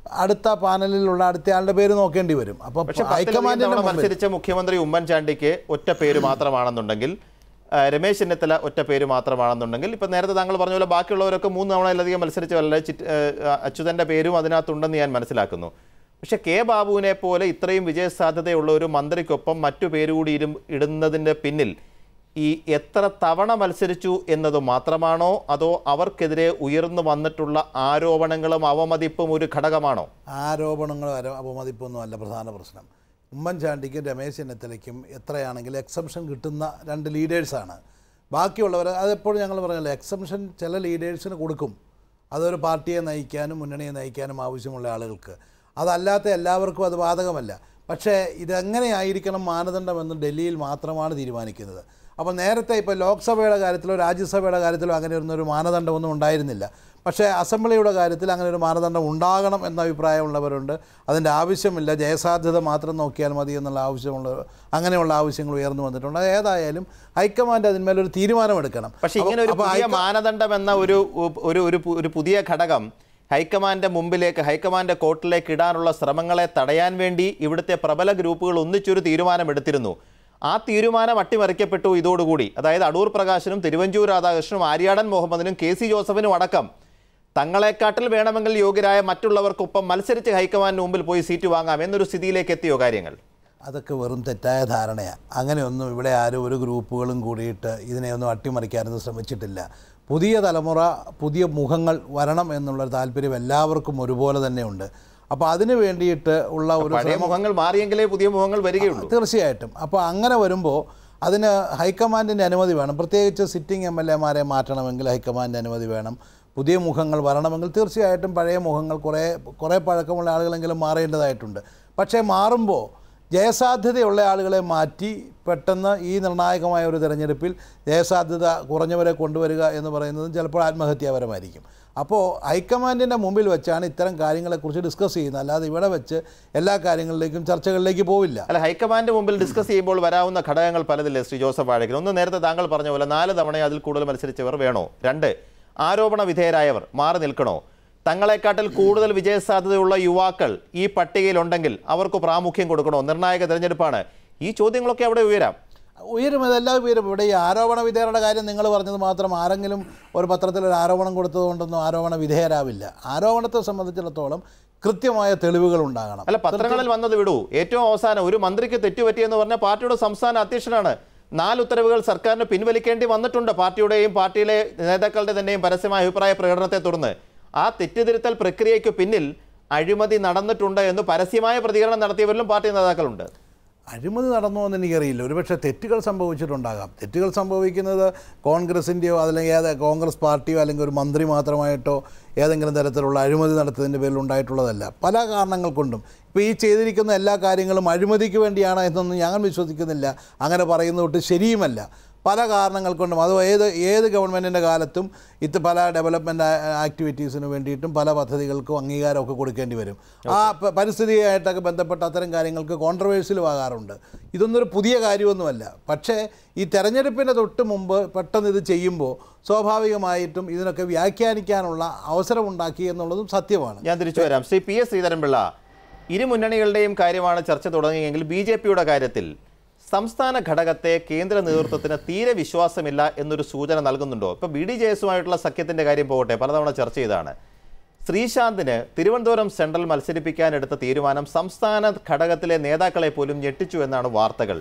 S5: അടുത്ത പാനലിലുള്ള അടുത്തയാളുടെ പേര് നോക്കേണ്ടി വരും അപ്പം
S1: പക്ഷെ പത്തിലധികം
S5: ഹൈക്കമാൻഡിന്റെ
S1: തവണ
S5: മുമ്പിൽ
S1: മത്സരിച്ച മുഖ്യമന്ത്രി ഉമ്മൻചാണ്ടിക്ക് ഒറ്റ പേര് മാത്രമാണെന്നുണ്ടെങ്കിൽ ആ, രമേശ് ചെന്നിത്തല ഒറ്റ പേര് മാത്രമാണെന്നുണ്ടെങ്കിൽ ഇപ്പൊ നേരത്തെ താങ്കൾ പറഞ്ഞ പോലെ ബാക്കിയുള്ളവരൊക്കെ മൂന്ന് തവണയിലധികം മത്സരിച്ചവരല്ല ചിറ്റ് ആ, അച്യുതന്റെ പേരും അതിനകത്തുണ്ടെന്ന് ഞാൻ മനസ്സിലാക്കുന്നു പക്ഷെ കെ ബാബുവിനെ പോലെ ഇത്രയും വിജയസാധ്യതയുള്ള ഒരു മന്ത്രിക്കൊപ്പം മറ്റു പേരുകൂടി ഇരും ഇടുന്നതിന്റെ പിന്നിൽ ഈ എത്ര തവണ മത്സരിച്ചു എന്നത് മാത്രമാണോ അതോ അവർക്കെതിരെ ഉയർന്നു വന്നിട്ടുള്ള ആരോപണങ്ങളും അവമതിപ്പും ഒരു ഘടകമാണോ
S5: ആരോപണങ്ങൾ വരെ അപമതിപ്പൊന്നും അല്ല പ്രധാന പ്രശ്നം ഉമ്മൻചാണ്ടിക്കും രമേശ് ചെന്നിത്തലയ്ക്കും എത്രയാണെങ്കിലും എക്സംഷൻ കിട്ടുന്ന രണ്ട് ലീഡേഴ്സാണ് ബാക്കിയുള്ളവർ അതെപ്പോഴും ഞങ്ങൾ പറഞ്ഞല്ലോ എക്സംഷൻ ചില ലീഡേഴ്സിന് കൊടുക്കും അതൊരു പാർട്ടിയെ നയിക്കാനും മുന്നണിയെ നയിക്കാനും ആവശ്യമുള്ള ആളുകൾക്ക് അതല്ലാത്ത എല്ലാവർക്കും അത് ബാധകമല്ല പക്ഷേ ഇതെങ്ങനെയായിരിക്കണം മാനദണ്ഡമെന്ന് ഡൽഹിയിൽ മാത്രമാണ് തീരുമാനിക്കുന്നത് അപ്പോൾ നേരത്തെ ഇപ്പോൾ ലോക്സഭയുടെ കാര്യത്തിലോ രാജ്യസഭയുടെ കാര്യത്തിലോ അങ്ങനെ ഒരു മാനദണ്ഡമൊന്നും ഉണ്ടായിരുന്നില്ല പക്ഷേ അസംബ്ലിയുടെ കാര്യത്തിൽ അങ്ങനെ ഒരു മാനദണ്ഡം ഉണ്ടാകണം എന്ന അഭിപ്രായമുള്ളവരുണ്ട് അതിൻ്റെ ആവശ്യമില്ല ജയസാധ്യത മാത്രം നോക്കിയാൽ മതി എന്നുള്ള ആവശ്യമുള്ള അങ്ങനെയുള്ള ആവശ്യങ്ങൾ ഉയർന്നു വന്നിട്ടുണ്ട് അത് ഏതായാലും ഹൈക്കമാൻഡ് അതിന്മേലൊരു തീരുമാനമെടുക്കണം
S1: പക്ഷെ ഇങ്ങനെ ഒരു
S5: അപ്പോൾ
S1: പുതിയ
S5: ഹൈക്ക-
S1: മാനദണ്ഡം എന്ന ഒരു ഒരു ഒരു പു- ഒരു പുതിയ ഘടകം ഹൈക്കമാൻഡ് മുമ്പിലേക്ക് ഹൈക്കമാൻഡ് കോർട്ടിലേക്ക് ഇടാനുള്ള ശ്രമങ്ങളെ തടയാൻ വേണ്ടി ഇവിടുത്തെ പ്രബല ഗ്രൂപ്പുകൾ ഒന്നിച്ചൊരു തീരുമാനമെടുത്തിരുന്നു ആ തീരുമാനം അട്ടിമറിക്കപ്പെട്ടു ഇതോടുകൂടി അതായത് അടൂർ പ്രകാശനും തിരുവഞ്ചൂർ രാധാകൃഷ്ണനും ആര്യാടൻ മുഹമ്മദിനും കെ സി ജോസഫിനും അടക്കം തങ്ങളെക്കാട്ടിൽ വേണമെങ്കിൽ യോഗ്യരായ മറ്റുള്ളവർക്കൊപ്പം മത്സരിച്ച് ഹൈക്കമാൻഡിന് മുമ്പിൽ പോയി സീറ്റ് വാങ്ങാം എന്നൊരു സ്ഥിതിയിലേക്ക് എത്തിയോ കാര്യങ്ങൾ
S5: അതൊക്കെ വെറും തെറ്റായ ധാരണയാണ് അങ്ങനെയൊന്നും ഇവിടെ ആരും ഒരു ഗ്രൂപ്പുകളും കൂടിയിട്ട് ഇതിനെയൊന്നും അട്ടിമറിക്കാനൊന്നും ശ്രമിച്ചിട്ടില്ല പുതിയ തലമുറ പുതിയ മുഖങ്ങൾ വരണം എന്നുള്ള താല്പര്യം എല്ലാവർക്കും ഒരുപോലെ തന്നെയുണ്ട് അപ്പോൾ അതിന് വേണ്ടിയിട്ട് ഉള്ള ഒരു
S1: പഴയ മുഖങ്ങൾ മാറിയെങ്കിലേ പുതിയ മുഖങ്ങൾ വരികയുള്ളൂ
S5: തീർച്ചയായിട്ടും അപ്പോൾ അങ്ങനെ വരുമ്പോൾ അതിന് ഹൈക്കമാൻഡിൻ്റെ അനുമതി വേണം പ്രത്യേകിച്ച് സിറ്റിംഗ് എം എൽ എമാരെ മാറ്റണമെങ്കിൽ ഹൈക്കമാൻഡിൻ്റെ അനുമതി വേണം പുതിയ മുഖങ്ങൾ വരണമെങ്കിൽ തീർച്ചയായിട്ടും പഴയ മുഖങ്ങൾ കുറേ കുറേ പഴക്കമുള്ള ആളുകളെങ്കിലും മാറേണ്ടതായിട്ടുണ്ട് പക്ഷേ മാറുമ്പോൾ ജയസാധ്യതയുള്ള ആളുകളെ മാറ്റി പെട്ടെന്ന് ഈ നിർണായകമായ ഒരു തെരഞ്ഞെടുപ്പിൽ ജയസാധ്യത കുറഞ്ഞവരെ കൊണ്ടുവരിക എന്ന് പറയുന്നതും ചിലപ്പോൾ ആത്മഹത്യാപരമായിരിക്കും അപ്പോൾ ഹൈക്കമാൻഡിൻ്റെ മുമ്പിൽ വെച്ചാണ് ഇത്തരം കാര്യങ്ങളെക്കുറിച്ച് ഡിസ്കസ് ചെയ്യുന്നത് അല്ലാതെ ഇവിടെ വെച്ച് എല്ലാ കാര്യങ്ങളിലേക്കും ചർച്ചകളിലേക്ക് പോവില്ല
S1: അല്ല ഹൈക്കമാൻഡ് മുമ്പിൽ ഡിസ്കസ് ചെയ്യുമ്പോൾ വരാവുന്ന ഘടകങ്ങൾ പലതില്ലേ ശ്രീ ജോസഫ് വാഴക്കൻ ഒന്ന് നേരത്തെ താങ്കൾ പറഞ്ഞ പോലെ നാല് തവണ അതിൽ കൂടുതൽ മത്സരിച്ചവർ വേണോ രണ്ട് ആരോപണ വിധേയരായവർ മാറി നിൽക്കണോ തങ്ങളെക്കാട്ടിൽ കൂടുതൽ വിജയസാധ്യതയുള്ള യുവാക്കൾ ഈ പട്ടികയിലുണ്ടെങ്കിൽ അവർക്ക് പ്രാമുഖ്യം കൊടുക്കണോ നിർണായക തെരഞ്ഞെടുപ്പാണ് ഈ ചോദ്യങ്ങളൊക്കെ അവിടെ ഉയരാം
S5: ഉയരും ഇതെല്ലാം ഉയരും ഇവിടെ ഈ ആരോപണ വിധേയരുടെ കാര്യം നിങ്ങൾ പറഞ്ഞത് മാത്രം ആരെങ്കിലും ഒരു പത്രത്തിൽ ഒരു ആരോപണം കൊടുത്തതുകൊണ്ടൊന്നും ആരോപണ വിധേയരാവില്ല ആരോപണത്തെ സംബന്ധിച്ചിടത്തോളം കൃത്യമായ തെളിവുകൾ ഉണ്ടാകണം
S1: അല്ല പത്രങ്ങളിൽ വന്നത് വിടൂ ഏറ്റവും അവസാനം ഒരു മന്ത്രിക്ക് തെറ്റുപറ്റിയെന്ന് പറഞ്ഞ പാർട്ടിയുടെ സംസ്ഥാന അധ്യക്ഷനാണ് നാല് ഉത്തരവുകൾ സർക്കാരിന് പിൻവലിക്കേണ്ടി വന്നിട്ടുണ്ട് പാർട്ടിയുടെയും പാർട്ടിയിലെ നേതാക്കളുടെ തന്നെയും പരസ്യമായ അഭിപ്രായ പ്രകടനത്തെ തുടർന്ന് ആ തെറ്റുതിരുത്തൽ പ്രക്രിയയ്ക്ക് പിന്നിൽ അഴിമതി നടന്നിട്ടുണ്ട് എന്ന് പരസ്യമായ പ്രതികരണം നടത്തിയവരിലും പാർട്ടി നേതാക്കളുണ്ട്
S5: അഴിമതി നടന്നോ എന്ന് എനിക്കറിയില്ല ഒരുപക്ഷെ തെറ്റുകൾ സംഭവിച്ചിട്ടുണ്ടാകാം തെറ്റുകൾ സംഭവിക്കുന്നത് കോൺഗ്രസിൻ്റെയോ അല്ലെങ്കിൽ ഏത് കോൺഗ്രസ് പാർട്ടിയോ അല്ലെങ്കിൽ ഒരു മന്ത്രി മാത്രമായിട്ടോ ഏതെങ്കിലും തരത്തിലുള്ള അഴിമതി നടത്തിയതിൻ്റെ പേരിൽ ഉണ്ടായിട്ടുള്ളതല്ല പല കാരണങ്ങൾ കൊണ്ടും ഇപ്പോൾ ഈ ചെയ്തിരിക്കുന്ന എല്ലാ കാര്യങ്ങളും അഴിമതിക്ക് വേണ്ടിയാണ് എന്നൊന്നും ഞങ്ങൾ വിശ്വസിക്കുന്നില്ല അങ്ങനെ പറയുന്നത് ശരിയുമല്ല പല കാരണങ്ങൾ കൊണ്ടും അത് ഏത് ഏത് ഗവൺമെൻറ്റിൻ്റെ കാലത്തും ഇത് പല ഡെവലപ്മെൻറ്റ് ആക്ടിവിറ്റീസിന് വേണ്ടിയിട്ടും പല പദ്ധതികൾക്കും അംഗീകാരമൊക്കെ കൊടുക്കേണ്ടി വരും ആ പ- പരിസ്ഥിതിയായിട്ടൊക്കെ ബന്ധപ്പെട്ട അത്തരം കാര്യങ്ങൾക്ക് കോൺട്രവേഴ്സിലും ആകാറുണ്ട് ഇതൊന്നൊരു പുതിയ കാര്യമൊന്നുമല്ല പക്ഷേ ഈ തെരഞ്ഞെടുപ്പിൻ്റെ തൊട്ട് മുമ്പ് പെട്ടെന്ന് ഇത് ചെയ്യുമ്പോൾ സ്വാഭാവികമായിട്ടും ഇതിനൊക്കെ വ്യാഖ്യാനിക്കാനുള്ള അവസരമുണ്ടാക്കി എന്നുള്ളതും സത്യമാണ്
S1: ഞാൻ തിരിച്ചു വരാം ശ്രീ പി എസ് ശ്രീധരൻപിള്ള ഇരു മുന്നണികളുടെയും കാര്യമാണ് ചർച്ച തുടങ്ങിയെങ്കിൽ ബി ജെ പിയുടെ കാര്യത്തിൽ സംസ്ഥാന ഘടകത്തെ കേന്ദ്ര നേതൃത്വത്തിന് തീരെ വിശ്വാസമില്ല എന്നൊരു സൂചന നൽകുന്നുണ്ടോ ഇപ്പൊ ബി ഡി ജെ എസുമായിട്ടുള്ള സഖ്യത്തിന്റെ കാര്യം പോകട്ടെ പലതവണ ചർച്ച ചെയ്താണ് ശ്രീശാന്തിന് തിരുവനന്തപുരം സെൻട്രൽ മത്സരിപ്പിക്കാനെടുത്ത തീരുമാനം സംസ്ഥാന ഘടകത്തിലെ നേതാക്കളെ പോലും ഞെട്ടിച്ചു എന്നാണ് വാർത്തകൾ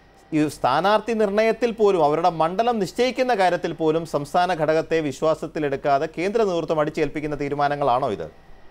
S1: ഈ സ്ഥാനാർത്ഥി നിർണയത്തിൽ പോലും അവരുടെ മണ്ഡലം നിശ്ചയിക്കുന്ന കാര്യത്തിൽ പോലും സംസ്ഥാന ഘടകത്തെ വിശ്വാസത്തിലെടുക്കാതെ കേന്ദ്ര നേതൃത്വം അടിച്ചേൽപ്പിക്കുന്ന തീരുമാനങ്ങളാണോ ഇത്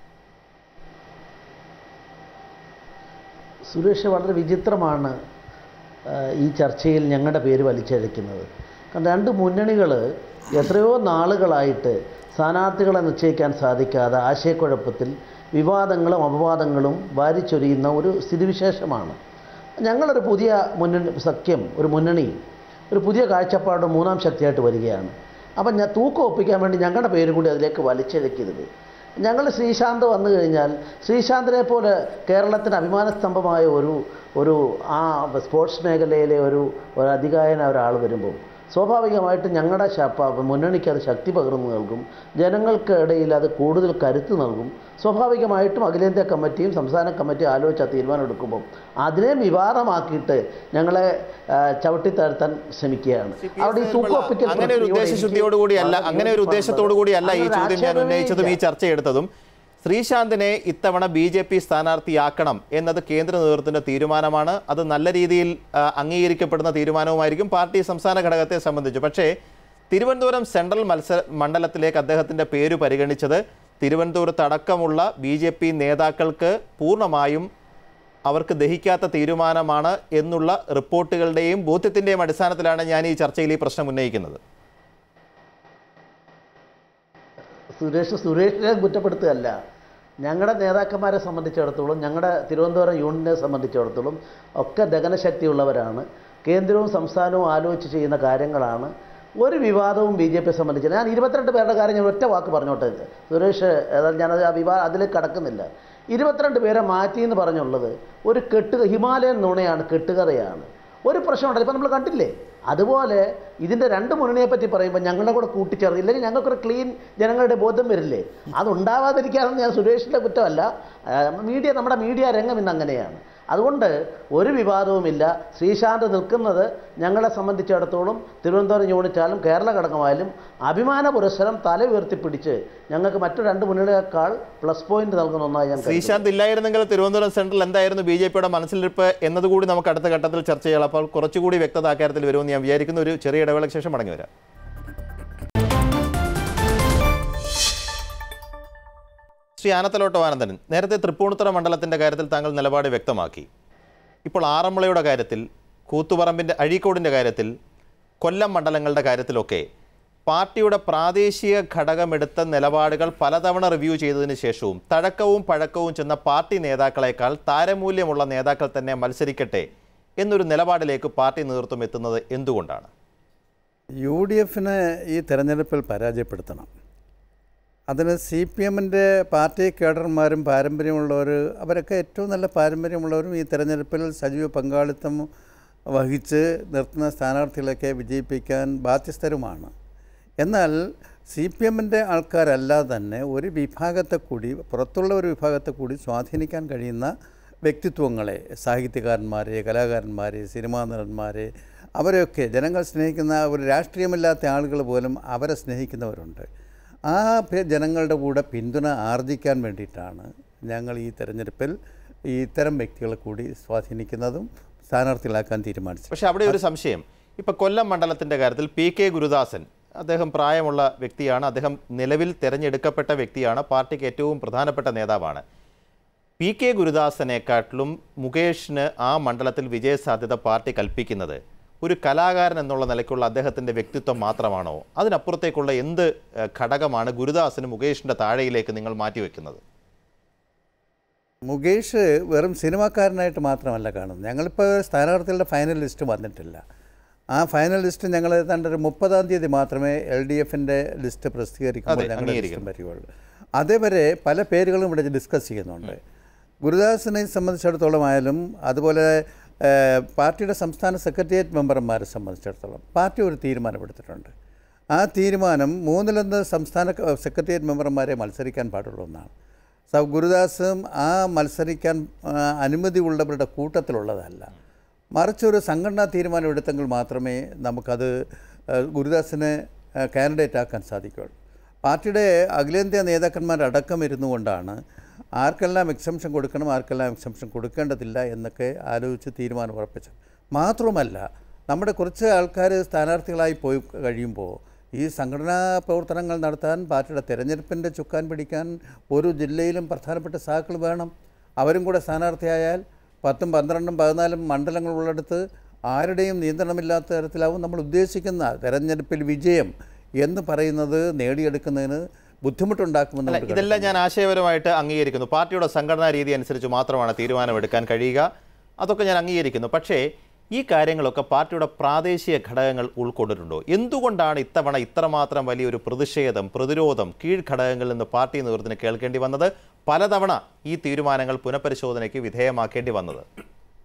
S6: സുരേഷ് വളരെ വിചിത്രമാണ് ആ, ഈ ചർച്ചയിൽ ഞങ്ങളുടെ പേര് വലിച്ചഴക്കുന്നത് കാരണം രണ്ട് മുന്നണികൾ എത്രയോ നാളുകളായിട്ട് സ്ഥാനാർത്ഥികളെ നിശ്ചയിക്കാൻ സാധിക്കാതെ ആശയക്കുഴപ്പത്തിൽ വിവാദങ്ങളും അപവാദങ്ങളും വാരിച്ചൊരിയുന്ന ഒരു സ്ഥിതിവിശേഷമാണ് ഞങ്ങളൊരു പുതിയ മുന്നണി സഖ്യം ഒരു മുന്നണി ഒരു പുതിയ കാഴ്ചപ്പാട് മൂന്നാം ശക്തിയായിട്ട് വരികയാണ് അപ്പം ഞാൻ തൂക്കം ഒപ്പിക്കാൻ വേണ്ടി ഞങ്ങളുടെ പേരും കൂടി അതിലേക്ക് വലിച്ചഴക്കരുത് ഞങ്ങൾ ശ്രീശാന്ത് വന്നു കഴിഞ്ഞാൽ ശ്രീശാന്തിനെ പോലെ കേരളത്തിന് അഭിമാനസ്തംഭമായ ഒരു ഒരു ആ സ്പോർട്സ് മേഖലയിലെ ഒരു ഒരു അധികായന ഒരാൾ വരുമ്പോൾ സ്വാഭാവികമായിട്ടും ഞങ്ങളുടെ ശപ്പ മുന്നണിക്ക് അത് ശക്തി പകർന്നു നൽകും ജനങ്ങൾക്ക് ഇടയിൽ അത് കൂടുതൽ കരുത്ത് നൽകും സ്വാഭാവികമായിട്ടും അഖിലേന്ത്യാ കമ്മിറ്റിയും സംസ്ഥാന കമ്മിറ്റിയും ആലോചിച്ച തീരുമാനം എടുക്കുമ്പോൾ അതിനെ വിവാദമാക്കിയിട്ട് ഞങ്ങളെ ആ, ചവിട്ടിത്താഴ്ത്താൻ ശ്രമിക്കുകയാണ് അവിടെ ഈ തൂക്കൊപ്പിക്കൽ
S1: അങ്ങനെ ഒരു
S6: പ്രക്രിയയോട്
S1: ഉദ്ദേശശുദ്ധിയോട്
S6: എനിക്ക്
S1: കൂടിയല്ല
S6: വളരെ
S1: അങ്ങനെ ഒരു
S6: യോജിപ്പാണ്
S1: ഉദ്ദേശത്തോടു കൂടിയല്ല ഈ
S6: അങ്ങനെ ഒരു
S1: ചോദ്യം ഞാൻ
S6: ആക്ഷേപമേ
S1: ഉന്നയിച്ചതും ഈ
S6: ഇല്ല.
S1: ചർച്ചയെടുത്തതും ശ്രീശാന്തിനെ ഇത്തവണ ബി ജെ പി സ്ഥാനാർത്ഥിയാക്കണം എന്നത് കേന്ദ്ര നേതൃത്വത്തിന്റെ തീരുമാനമാണ് അത് നല്ല രീതിയിൽ ആ, അംഗീകരിക്കപ്പെടുന്ന തീരുമാനവുമായിരിക്കും പാർട്ടി സംസ്ഥാന ഘടകത്തെ സംബന്ധിച്ച് പക്ഷേ തിരുവനന്തപുരം സെൻട്രൽ മത്സര മണ്ഡലത്തിലേക്ക് അദ്ദേഹത്തിന്റെ പേര് പരിഗണിച്ചത് തിരുവനന്തപുരത്ത് അടക്കമുള്ള ബി ജെ പി നേതാക്കൾക്ക് പൂർണ്ണമായും അവർക്ക് ദഹിക്കാത്ത തീരുമാനമാണ് എന്നുള്ള റിപ്പോർട്ടുകളുടെയും ബോധ്യത്തിന്റെയും അടിസ്ഥാനത്തിലാണ് ഞാൻ ഈ ചർച്ചയിൽ ഈ പ്രശ്നം ഉന്നയിക്കുന്നത്
S6: സുരേഷ് സുരേഷിനെ കുറ്റപ്പെടുത്തുകയല്ല ഞങ്ങളുടെ നേതാക്കന്മാരെ സംബന്ധിച്ചിടത്തോളം ഞങ്ങളുടെ തിരുവനന്തപുരം യൂണിയനെ സംബന്ധിച്ചിടത്തോളം ഒക്കെ ദഹനശക്തിയുള്ളവരാണ് കേന്ദ്രവും സംസ്ഥാനവും ആലോചിച്ച് ചെയ്യുന്ന കാര്യങ്ങളാണ് ഒരു വിവാദവും ബി ജെ പിയെ സംബന്ധിച്ച് ഞാൻ ഇരുപത്തിരണ്ട് പേരുടെ കാര്യം ഞാൻ ഒറ്റ വാക്ക് പറഞ്ഞോട്ടെ സുരേഷ് ഏതായാലും ഞാനത് ആ വിവാദ അതിലേക്ക് കടക്കുന്നില്ല ഇരുപത്തിരണ്ട് പേരെ മാറ്റി എന്ന് പറഞ്ഞുള്ളത് ഒരു കെട്ടുക ഹിമാലയൻ നുണയാണ് കെട്ടുകഥയാണ് ഒരു പ്രശ്നമുണ്ടല്ലോ ഇപ്പം നമ്മൾ കണ്ടില്ലേ അതുപോലെ ഇതിൻ്റെ രണ്ട് മുന്നണിയെ പറ്റി പറയുമ്പോൾ ഞങ്ങളുടെ കൂടെ കൂട്ടിച്ചേർത്ത് ഇല്ലെങ്കിൽ ഞങ്ങൾക്കൊരു ക്ലീൻ ജനങ്ങളുടെ ബോധം വരില്ലേ അതുണ്ടാവാതിരിക്കാനെന്ന് ഞാൻ സുരേഷിൻ്റെ കുറ്റമല്ല ആ, മീഡിയ നമ്മുടെ മീഡിയ രംഗം ഇന്ന് അങ്ങനെയാണ് അതുകൊണ്ട് ഒരു വിവാദവുമില്ല ശ്രീശാന്ത് നിൽക്കുന്നത് ഞങ്ങളെ സംബന്ധിച്ചിടത്തോളം തിരുവനന്തപുരം യൂണിറ്റായാലും കേരള ഘടകമായാലും അഭിമാന പുരസ്സരം തല ഉയർത്തിപ്പിടിച്ച് ഞങ്ങൾക്ക് മറ്റു രണ്ട് മുന്നണിയേക്കാൾ പ്ലസ് പോയിന്റ് നൽകുന്ന ഒന്നായി ഞാൻ കരുതുന്നു.
S1: ശ്രീശാന്ത് ഇല്ലായിരുന്നെങ്കിൽ തിരുവനന്തപുരം സെൻട്രൽ എന്തായിരുന്നു ബി ജെ പിയുടെ മനസ്സിലിരിപ്പ് എന്നതുകൂടി നമുക്ക് അടുത്ത ഘട്ടത്തിൽ ചർച്ച ചെയ്യാം അപ്പോൾ കുറച്ചുകൂടി വ്യക്തത ആ കാര്യത്തിൽ വരുമെന്ന് ഞാൻ വിചാരിക്കുന്നു ഒരു ചെറിയ ഇടവേളയ്ക്ക് ശേഷം മടങ്ങി വരാം ശ്രീ ആനത്തലോട്ടവാനന്ദൻ നേരത്തെ തൃപ്പൂണിത്തുറ മണ്ഡലത്തിന്റെ കാര്യത്തിൽ താങ്കൾ നിലപാട് വ്യക്തമാക്കി ഇപ്പോൾ ആറന്മുളയുടെ കാര്യത്തിൽ കൂത്തുപറമ്പിന്റെ അഴീക്കോടിന്റെ കാര്യത്തിൽ കൊല്ലം മണ്ഡലങ്ങളുടെ കാര്യത്തിലൊക്കെ പാർട്ടിയുടെ പ്രാദേശിക ഘടകമെടുത്ത നിലപാടുകൾ പലതവണ റിവ്യൂ ചെയ്തതിന് ശേഷവും തഴക്കവും പഴക്കവും ചെന്ന പാർട്ടി നേതാക്കളെക്കാൾ താരമൂല്യമുള്ള നേതാക്കൾ തന്നെ മത്സരിക്കട്ടെ എന്നൊരു നിലപാടിലേക്ക് പാർട്ടി നേതൃത്വം എത്തുന്നത് എന്തുകൊണ്ടാണ്
S3: യു ഡി എഫിനെ ഈ തെരഞ്ഞെടുപ്പിൽ പരാജയപ്പെടുത്തണം അതിന് സി പി എമ്മിൻ്റെ പാർട്ടി കേഡർമാരും പാരമ്പര്യമുള്ളവർ അവരൊക്കെ ഏറ്റവും നല്ല പാരമ്പര്യമുള്ളവരും ഈ തെരഞ്ഞെടുപ്പിൽ സജീവ പങ്കാളിത്തം വഹിച്ച് നിർത്തുന്ന സ്ഥാനാർത്ഥികളൊക്കെ വിജയിപ്പിക്കാൻ ബാധ്യസ്ഥരുമാണ് എന്നാൽ സി പി എമ്മിൻ്റെ ആൾക്കാരല്ലാതെ തന്നെ ഒരു വിഭാഗത്തെ കൂടി പുറത്തുള്ള ഒരു വിഭാഗത്തെ കൂടി സ്വാധീനിക്കാൻ കഴിയുന്ന വ്യക്തിത്വങ്ങളെ സാഹിത്യകാരന്മാരെ കലാകാരന്മാരെ സിനിമാ നടന്മാരെ അവരെയൊക്കെ ജനങ്ങൾ സ്നേഹിക്കുന്ന ഒരു രാഷ്ട്രീയമില്ലാത്ത ആളുകൾ പോലും അവരെ സ്നേഹിക്കുന്നവരുണ്ട് ആ പേ- ജനങ്ങളുടെ കൂടെ പിന്തുണ ആർജിക്കാൻ വേണ്ടിയിട്ടാണ് ഞങ്ങൾ ഈ തെരഞ്ഞെടുപ്പിൽ ഈ ഇത്തരം വ്യക്തികളെ കൂടി സ്വാധീനിക്കുന്നതും സ്ഥാനാർത്ഥികളാക്കാൻ തീരുമാനിച്ചത്
S1: പക്ഷേ അവിടെ ഒരു സംശയം ഇപ്പൊ കൊല്ലം മണ്ഡലത്തിന്റെ കാര്യത്തിൽ പി കെ ഗുരുദാസൻ അദ്ദേഹം പ്രായമുള്ള വ്യക്തിയാണ് അദ്ദേഹം നിലവിൽ തെരഞ്ഞെടുക്കപ്പെട്ട വ്യക്തിയാണ് പാർട്ടിക്ക് ഏറ്റവും പ്രധാനപ്പെട്ട നേതാവാണ് പി കെ ഗുരുദാസനെക്കാട്ടിലും മുകേഷിന് ആ മണ്ഡലത്തിൽ വിജയസാധ്യത പാർട്ടി കൽപ്പിക്കുന്നത് ഒരു കലാകാരൻ എന്നുള്ള നിലയ്ക്കുള്ള അദ്ദേഹത്തിൻ്റെ വ്യക്തിത്വം മാത്രമാണോ അതിനപ്പുറത്തേക്കുള്ള എന്ത് ഏഹ്, ഘടകമാണ് ഗുരുദാസിന് മുകേഷിൻ്റെ താഴെയിലേക്ക് നിങ്ങൾ മാറ്റിവെക്കുന്നത്
S3: മുകേഷ് വെറും സിനിമാക്കാരനായിട്ട് മാത്രമല്ല കാണുന്നത് ഞങ്ങളിപ്പോൾ സ്ഥാനാർത്ഥികളുടെ ഫൈനൽ ലിസ്റ്റ് വന്നിട്ടില്ല ആ ഫൈനൽ ലിസ്റ്റ് ഞങ്ങൾ ഏതാണ്ട് ഒരു മുപ്പതാം തീയതി മാത്രമേ എൽ ഡി എഫിൻ്റെ ലിസ്റ്റ് പ്രസിദ്ധീകരിക്കുമ്പോൾ
S1: അതെ,
S3: ഞങ്ങളുടെ ലിസ്റ്റ്
S1: അംഗീകരിക്കുന്നു.
S3: വരികയുള്ളൂ അതേവരെ പല പേരുകളും ഇവിടെ ഡിസ്കസ് ചെയ്യുന്നുണ്ട് ഗുരുദാസിനെ സംബന്ധിച്ചിടത്തോളം ആയാലും അതുപോലെ ഏഹ്, പാർട്ടിയുടെ സംസ്ഥാന സെക്രട്ടേറിയറ്റ് മെമ്പർമാരെ സംബന്ധിച്ചിടത്തോളം പാർട്ടി ഒരു തീരുമാനമെടുത്തിട്ടുണ്ട് ആ തീരുമാനം മൂന്നിലൊന്ന് സംസ്ഥാന ക- സെക്രട്ടേറിയറ്റ് മെമ്പർമാരെ മത്സരിക്കാൻ പാടുള്ള ഒന്നാണ് സ ഗുരുദാസും ആ മത്സരിക്കാൻ ആ, അനുമതി ഉള്ളവരുടെ കൂട്ടത്തിലുള്ളതല്ല മറിച്ച് ഒരു സംഘടനാ തീരുമാനം എടുത്തെങ്കിൽ മാത്രമേ നമുക്കത് ആ, ഗുരുദാസിനെ കാൻഡിഡേറ്റ് ആക്കാൻ സാധിക്കുകയുള്ളൂ പാർട്ടിയുടെ അഖിലേന്ത്യാ നേതാക്കന്മാരടക്കം ഇരുന്നു കൊണ്ടാണ് ആർക്കെല്ലാം എക്സംഷൻ കൊടുക്കണം ആർക്കെല്ലാം എക്സംഷൻ കൊടുക്കേണ്ടതില്ല എന്നൊക്കെ ആലോചിച്ച് തീരുമാനം ഉറപ്പിച്ചത് മാത്രമല്ല നമ്മുടെ കുറച്ച് ആൾക്കാർ സ്ഥാനാർത്ഥികളായി പോയി കഴിയുമ്പോൾ ഈ സംഘടനാ പ്രവർത്തനങ്ങൾ നടത്താൻ പാർട്ടിയുടെ തെരഞ്ഞെടുപ്പിൻ്റെ ചുക്കാൻ പിടിക്കാൻ ഒരു ജില്ലയിലും പ്രധാനപ്പെട്ട സാക്കൾ വേണം അവരും കൂടെ സ്ഥാനാർത്ഥിയായാൽ പത്തും പന്ത്രണ്ടും പതിനാലും മണ്ഡലങ്ങൾ ഉള്ളിടത്ത് ആരുടെയും നിയന്ത്രണമില്ലാത്ത തരത്തിലാവും നമ്മൾ ഉദ്ദേശിക്കുന്ന തെരഞ്ഞെടുപ്പിൽ വിജയം എന്ന് പറയുന്നത് നേടിയെടുക്കുന്നതിന് ബുദ്ധിമുട്ടുണ്ടാക്കുമെന്ന്
S1: അല്ല
S3: നമുക്ക്
S1: ഇതെല്ലാം ഞാൻ ആശയപരമായിട്ട് അംഗീകരിക്കുന്നു പാർട്ടിയുടെ സംഘടനാ രീതി അനുസരിച്ച് മാത്രമാണ് തീരുമാനമെടുക്കാൻ കഴിയുക അതൊക്കെ ഞാൻ അംഗീകരിക്കുന്നു പക്ഷേ ഈ കാര്യങ്ങളൊക്കെ പാർട്ടിയുടെ പ്രാദേശിക ഘടകങ്ങൾ ഉൾക്കൊണ്ടിട്ടുണ്ടോ എന്തുകൊണ്ടാണ് ഇത്തവണ ഇത്രമാത്രം വലിയൊരു പ്രതിഷേധം പ്രതിരോധം കീഴ്ഘടകങ്ങളിൽ നിന്ന് പാർട്ടി നേതൃത്വത്തിന് കേൾക്കേണ്ടി വന്നത് പലതവണ ഈ തീരുമാനങ്ങൾ പുനഃപരിശോധനയ്ക്ക് വിധേയമാക്കേണ്ടി വന്നത്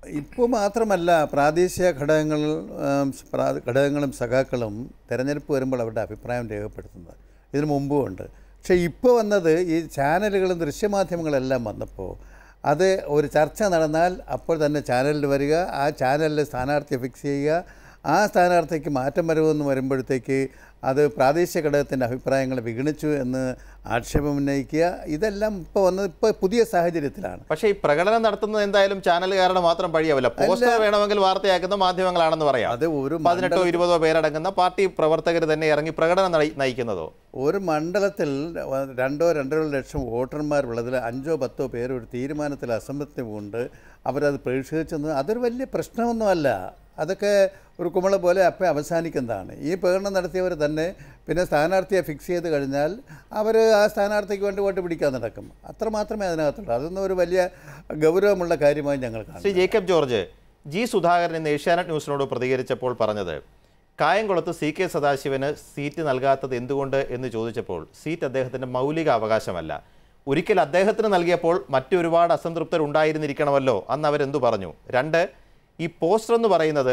S3: ഇപ്പോൾ മാത്രമല്ല പ്രാദേശിക ഘടകങ്ങൾ ഉം, പ്രാ- ഘടകങ്ങളും സഖാക്കളും തെരഞ്ഞെടുപ്പ് വരുമ്പോൾ അവരുടെ അഭിപ്രായം രേഖപ്പെടുത്തുന്നത് ഇതിനു മുമ്പും ഉണ്ട് പക്ഷേ ഇപ്പോൾ വന്നത് ഈ ചാനലുകളും ദൃശ്യമാധ്യമങ്ങളെല്ലാം വന്നപ്പോൾ അത് ഒരു ചർച്ച നടന്നാൽ അപ്പോൾ തന്നെ ചാനലിൽ വരിക ആ ചാനലിൽ സ്ഥാനാർത്ഥിയെ ഫിക്സ് ചെയ്യുക ആ സ്ഥാനാർത്ഥിക്ക് മാറ്റം വരുമെന്ന് വരുമ്പോഴത്തേക്ക് അത് പ്രാദേശിക ഘടകത്തിൻ്റെ അഭിപ്രായങ്ങൾ വിഗണിച്ചു എന്ന് ആക്ഷേപം ഉന്നയിക്കുക ഇതെല്ലാം ഇപ്പോൾ വന്നത് ഇപ്പോൾ പുതിയ സാഹചര്യത്തിലാണ്
S1: പക്ഷേ ഈ പ്രകടനം നടത്തുന്നത് എന്തായാലും ചാനലുകാരുടെ മാത്രം വഴിയാവില്ല പോസ്റ്റർ വേണമെങ്കിൽ വാർത്തയാക്കുന്ന മാധ്യമങ്ങളാണെന്ന് പറയാം
S3: അത് ഒരു
S1: പതിനെട്ടോ ഇരുപതോ പേരടങ്ങുന്ന പാർട്ടി പ്രവർത്തകർ തന്നെ ഇറങ്ങി പ്രകടനം നയി- നയിക്കുന്നതോ
S3: ഒരു മണ്ഡലത്തിൽ രണ്ടോ രണ്ടര ലക്ഷം വോട്ടർമാരുള്ളതിൽ അഞ്ചോ പത്തോ പേര് ഒരു തീരുമാനത്തിൽ അസംതൃപ്തി കൊണ്ട് അവരത് പ്രതിഷേധിച്ചെന്ന് അതൊരു വലിയ പ്രശ്നമൊന്നുമല്ല അതൊക്കെ ഒരു കുമള പോലെ അപ്പം അവസാനിക്കുന്നതാണ് ഈ പ്രകടനം നടത്തിയവർ തന്നെ പിന്നെ സ്ഥാനാർത്ഥിയെ ഫിക്സ് ചെയ്ത് കഴിഞ്ഞാൽ അവർ ആ സ്ഥാനാർത്ഥിക്ക് വേണ്ടി വോട്ട് പിടിക്കാൻ നടക്കും അത്ര മാത്രമേ അതിനകത്തുള്ളൂ അതൊന്നും ഒരു വലിയ ഗൗരവമുള്ള കാര്യമായി ഞങ്ങൾ കാണും
S1: Shri Jacob George G Sudhakaran ഇന്ന് ഏഷ്യാനെറ്റ് ന്യൂസിനോട് പ്രതികരിച്ചപ്പോൾ പറഞ്ഞത് കായംകുളത്ത് സി കെ സദാശിവന് സീറ്റ് നൽകാത്തത് എന്തുകൊണ്ട് എന്ന് ചോദിച്ചപ്പോൾ സീറ്റ് അദ്ദേഹത്തിൻ്റെ മൗലിക അവകാശമല്ല ഒരിക്കൽ അദ്ദേഹത്തിന് നൽകിയപ്പോൾ മറ്റൊരുപാട് അസംതൃപ്തർ ഉണ്ടായിരുന്നിരിക്കണമല്ലോ അന്ന് അവരെന്തു പറഞ്ഞു രണ്ട് ഈ പോസ്റ്റർ എന്ന് പറയുന്നത്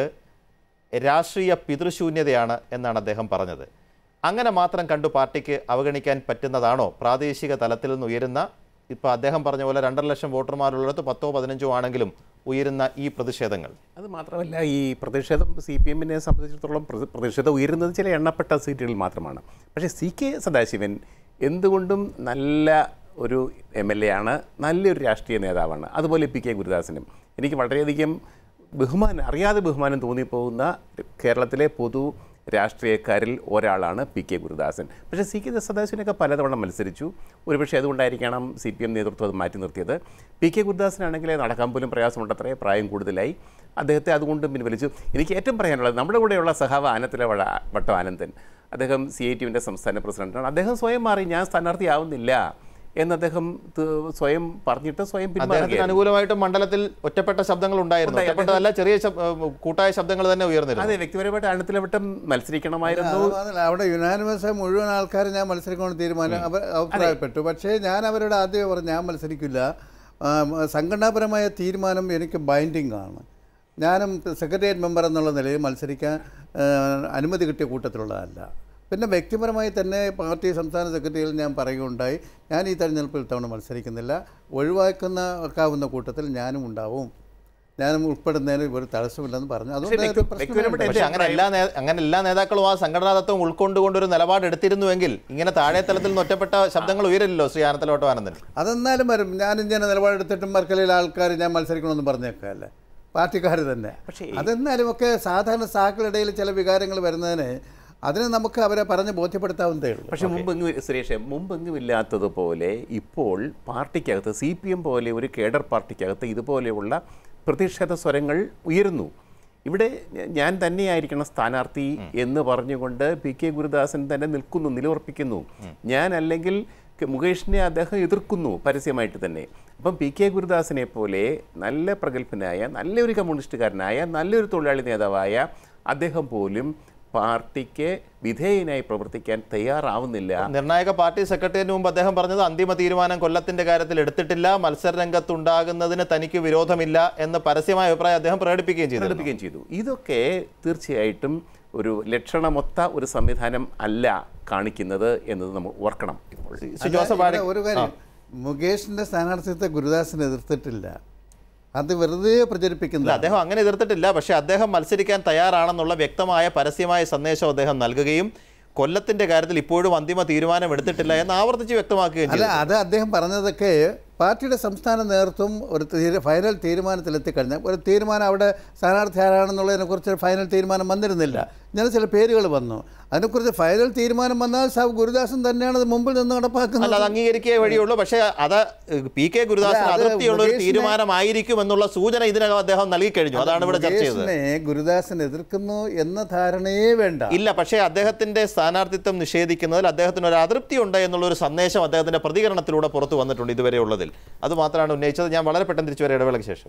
S1: രാഷ്ട്രീയ പിതൃശൂന്യതയാണ് എന്നാണ് അദ്ദേഹം പറഞ്ഞത് അങ്ങനെ മാത്രം കണ്ടു പാർട്ടിക്ക് അവഗണിക്കാൻ പറ്റുന്നതാണോ പ്രാദേശിക തലത്തിൽ നിന്ന് ഉയരുന്ന ഇപ്പോൾ അദ്ദേഹം പറഞ്ഞ പോലെ രണ്ടര ലക്ഷം വോട്ടർമാരുള്ളിടത്ത് പത്തോ പതിനഞ്ചോ ആണെങ്കിലും ഉയരുന്ന ഈ പ്രതിഷേധങ്ങൾ
S4: അത് മാത്രമല്ല ഈ പ്രതിഷേധം സി പി എമ്മിനെ സംബന്ധിച്ചിടത്തോളം പ്രതി- പ്രതിഷേധം ഉയരുന്നത് ചില എണ്ണപ്പെട്ട സീറ്റുകളിൽ മാത്രമാണ് പക്ഷേ സി കെ സദാശിവൻ എന്തുകൊണ്ടും നല്ല ഒരു എം എൽ എ ആണ് നല്ലൊരു രാഷ്ട്രീയ നേതാവാണ് അതുപോലെ പി കെ ഗുരുദാസനും എനിക്ക് വളരെയധികം ബഹുമാനം അറിയാതെ ബഹുമാനം തോന്നിപ്പോകുന്ന കേരളത്തിലെ പൊതു രാഷ്ട്രീയക്കാരിൽ ഒരാളാണ് പി കെ ഗുരുദാസൻ പക്ഷേ സി കെ സദാശിവനൊക്കെ പലതവണ മത്സരിച്ചു ഒരുപക്ഷെ അതുകൊണ്ടായിരിക്കണം സി പി എം നേതൃത്വം അത് മാറ്റി നിർത്തിയത് പി കെ ഗുരുദാസനാണെങ്കിൽ നടക്കാൻ പോലും പ്രയാസമുണ്ടത്രേ പ്രായം കൂടുതലായി അദ്ദേഹത്തെ അതുകൊണ്ട് പിൻവലിച്ചു എനിക്ക് ഏറ്റവും പറയാനുള്ളത് നമ്മുടെ കൂടെയുള്ള സഹാവ് ആനത്തിലെ വട വട്ടം ആനന്ദൻ അദ്ദേഹം സി ഐ ടിയുവിൻ്റെ സംസ്ഥാന പ്രസിഡന്റാണ് അദ്ദേഹം സ്വയം മാറി ഞാൻ സ്ഥാനാർത്ഥിയാവുന്നില്ല എന്ന് അദ്ദേഹം ത- സ്വയം പറഞ്ഞിട്ട് സ്വയം
S1: അദ്ദേഹത്തിന്
S4: പിന്മാറുകയായിരുന്നു
S1: അനുകൂലമായിട്ട് മണ്ഡലത്തിൽ ഒറ്റപ്പെട്ട ശബ്ദങ്ങൾ ഉണ്ടായിരുന്നു
S4: ഉണ്ടായി.
S1: ഒറ്റപ്പെട്ടതല്ല ചെറിയ ശബ്- ഏഹ് കൂട്ടായ ശബ്ദങ്ങൾ തന്നെ ഉയർന്നിരുന്നു
S4: അതെ വ്യക്തിപരമായിട്ട് ആനത്തിലെ വട്ടം മത്സരിക്കണമായിരുന്നു
S3: അത് മാത്രമല്ല, അവിടെ യുനാനിമസ് മുഴുവൻ ആൾക്കാർ ഞാൻ മത്സരിക്കണമെന്ന് തീരുമാനം അവർ അഭിപ്രായപ്പെട്ടു പക്ഷേ ഞാൻ അവരോട് ആദ്യമേ പറഞ്ഞു ഞാൻ മത്സരിക്കില്ല ആ, സംഘടനാപരമായ തീരുമാനം എനിക്ക് ബൈൻഡിങ് ആണ് ഞാനും സെക്രട്ടേറിയറ്റ് മെമ്പർ എന്നുള്ള നിലയിൽ മത്സരിക്കാൻ ആ, അനുമതി കിട്ടിയ കൂട്ടത്തിലുള്ളതല്ല പിന്നെ വ്യക്തിപരമായി തന്നെ പാർട്ടി സംസ്ഥാന സെക്രട്ടറിയിൽ ഞാൻ പറയുകയുണ്ടായി ഞാൻ ഈ തെരഞ്ഞെടുപ്പിൽ തവണ മത്സരിക്കുന്നില്ല ഒഴിവാക്കുന്ന വെക്കാവുന്ന കൂട്ടത്തിൽ ഞാനും ഉണ്ടാവും ഞാനും ഉൾപ്പെടുന്നതിന് ഒരു തടസ്സമില്ലെന്ന് പറഞ്ഞു അതുകൊണ്ട്
S4: വ്യക്തി-
S3: അത് പ്രശ്നമേ
S4: വ്യക്തിപരമായിട്ട്
S3: ഉള്ളൂ.
S1: പക്ഷെ അങ്ങനെ എല്ലാ നേ- അങ്ങനെ എല്ലാ നേതാക്കളും ആ സംഘടനാ തത്വം ഉൾക്കൊണ്ടുകൊണ്ട് ഒരു നിലപാട് എടുത്തിരുന്നുവെങ്കിൽ ഇങ്ങനെ താഴെ തലത്തിൽ നിന്ന് ഒറ്റപ്പെട്ട ശബ്ദങ്ങൾ ഉയരില്ലല്ലോ ശ്രീ ആനത്തലോട്ടോ ആനന്ദൻ
S3: അതെന്നാലും വരും ഞാൻ ഇങ്ങനെ നിലപാടെടുത്തിട്ടും വർക്കലയിൽ ആൾക്കാർ ഞാൻ മത്സരിക്കണമെന്ന് പറഞ്ഞേക്കല്ലേ പാർട്ടിക്കാർ തന്നെ
S4: പക്ഷേ
S3: അതെന്നാലും ഒക്കെ സാധാരണ സാക്കളിടയിൽ ചില വികാരങ്ങൾ വരുന്നതിന് അതിന് നമുക്ക് അവരെ പറഞ്ഞ് ബോധ്യപ്പെടുത്താവുന്നതേ ഉള്ളൂ
S4: പക്ഷെ മുമ്പെങ്ങും സുരേഷ് മുമ്പെങ്ങും ഇല്ലാത്തതുപോലെ ഇപ്പോൾ പാർട്ടിക്കകത്ത് സി പി എം പോലെ ഒരു കേഡർ പാർട്ടിക്കകത്ത് ഇതുപോലെയുള്ള പ്രതിഷേധ സ്വരങ്ങൾ ഉയരുന്നു ഇവിടെ ഞ- ഞാൻ തന്നെയായിരിക്കണം സ്ഥാനാർത്ഥി എന്ന് പറഞ്ഞുകൊണ്ട് പി കെ ഗുരുദാസൻ തന്നെ നിൽക്കുന്നു നിലയുറപ്പിക്കുന്നു ഞാൻ അല്ലെങ്കിൽ ക- മുകേഷിനെ അദ്ദേഹം എതിർക്കുന്നു പരസ്യമായിട്ട് തന്നെ അപ്പം പി കെ ഗുരുദാസനെ പോലെ നല്ല പ്രഗത്ഭനായ നല്ലൊരു കമ്മ്യൂണിസ്റ്റുകാരനായ നല്ലൊരു തൊഴിലാളി നേതാവായ അദ്ദേഹം പോലും പാർട്ടിക്ക് വിധേയനായി പ്രവർത്തിക്കാൻ തയ്യാറാവുന്നില്ല
S1: നിർണായക പാർട്ടി സെക്രട്ടറിയേറ്റിന് മുമ്പ് അദ്ദേഹം പറഞ്ഞത് അന്തിമ തീരുമാനം കൊല്ലത്തിന്റെ കാര്യത്തിൽ എടുത്തിട്ടില്ല മത്സര രംഗത്തുണ്ടാകുന്നതിന് തനിക്ക് വിരോധമില്ല എന്ന് പരസ്യമായ അഭിപ്രായം അദ്ദേഹം പ്രകടിപ്പിക്കുകയും ചെയ്തു
S4: പ്രകടിപ്പിക്കുകയും ചെയ്തു ഇതൊക്കെ തീർച്ചയായിട്ടും ഒരു ലക്ഷണമൊത്ത ഒരു സംവിധാനം അല്ല കാണിക്കുന്നത് എന്നത് നമ്മൾ ഓർക്കണം ഇപ്പോൾ
S1: ശ്രീ ജോസഫ്
S3: ഇവിടെ
S1: ആഴ-
S3: ഒരു കാര്യം മുകേഷിന്റെ സ്ഥാനാർത്ഥിത്വത്തെ ഗുരുദാസിനെ എതിർത്തിട്ടില്ല അത് വെറുതെ
S1: അല്ല
S3: പ്രചരിപ്പിക്കുന്ന
S1: അദ്ദേഹം അങ്ങനെ എതിർത്തിട്ടില്ല പക്ഷേ അദ്ദേഹം മത്സരിക്കാൻ തയ്യാറാണെന്നുള്ള വ്യക്തമായ പരസ്യമായ സന്ദേശം അദ്ദേഹം നൽകുകയും കൊല്ലത്തിന്റെ കാര്യത്തിൽ ഇപ്പോഴും അന്തിമ തീരുമാനം എടുത്തിട്ടില്ല എന്ന് ആവർത്തിച്ച് വ്യക്തമാക്കുകയും
S3: അല്ല
S1: ചെയ്തു
S3: അത് അദ്ദേഹം പറഞ്ഞതൊക്കെ പാർട്ടിയുടെ സംസ്ഥാന നേതൃത്വം ഒരു തീരു ഫൈനൽ തീരുമാനത്തിലെത്തിക്കഴിഞ്ഞാൽ ഒരു തീരുമാനം അവിടെ സ്ഥാനാർത്ഥി ആരാണെന്നുള്ളതിനെ കുറിച്ച് ഫൈനൽ തീരുമാനം വന്നിരുന്നില്ല ഇങ്ങനെ ചില പേരുകൾ വന്നു അതിനെക്കുറിച്ച് ഫൈനൽ തീരുമാനം വന്നാൽ സാബ് ഗുരുദാസൻ തന്നെയാണ് അത് മുമ്പിൽ നിന്ന്
S1: അല്ല
S3: നടപ്പാക്കുന്നത്
S1: അത് അംഗീകരിക്കേ വഴിയുള്ളൂ പക്ഷേ അത് പി കെ ഗുരുദാസൻ
S3: അല്ല, അത്
S1: അതിർത്തിയുള്ള ഒരു
S3: മുകേഷിനെ-
S1: തീരുമാനമായിരിക്കും എന്നുള്ള സൂചന ഇതിനകം അദ്ദേഹം നൽകിക്കഴിഞ്ഞു അതാണ് ഇവിടെ ചർച്ച ചെയ്തത്
S3: മുകേഷിനെ ഗുരുദാസൻ എതിർക്കുന്നു എന്ന ധാരണയേ വേണ്ട
S1: ഇല്ല പക്ഷേ അദ്ദേഹത്തിന്റെ സ്ഥാനാർത്ഥിത്വം നിഷേധിക്കുന്നതിൽ അദ്ദേഹത്തിന് ഒരു അതൃപ്തി ഉണ്ട് എന്നുള്ള ഒരു സന്ദേശം അദ്ദേഹത്തിന്റെ പ്രതികരണത്തിലൂടെ പുറത്തു വന്നിട്ടുണ്ട് ഇതുവരെ ഉള്ളതിൽ അത് മാത്രമാണ് ഉന്നയിച്ചത് ഞാൻ വളരെ പെട്ടെന്ന് തിരിച്ചു വരെ ഇടവേളയ്ക്ക് ശേഷം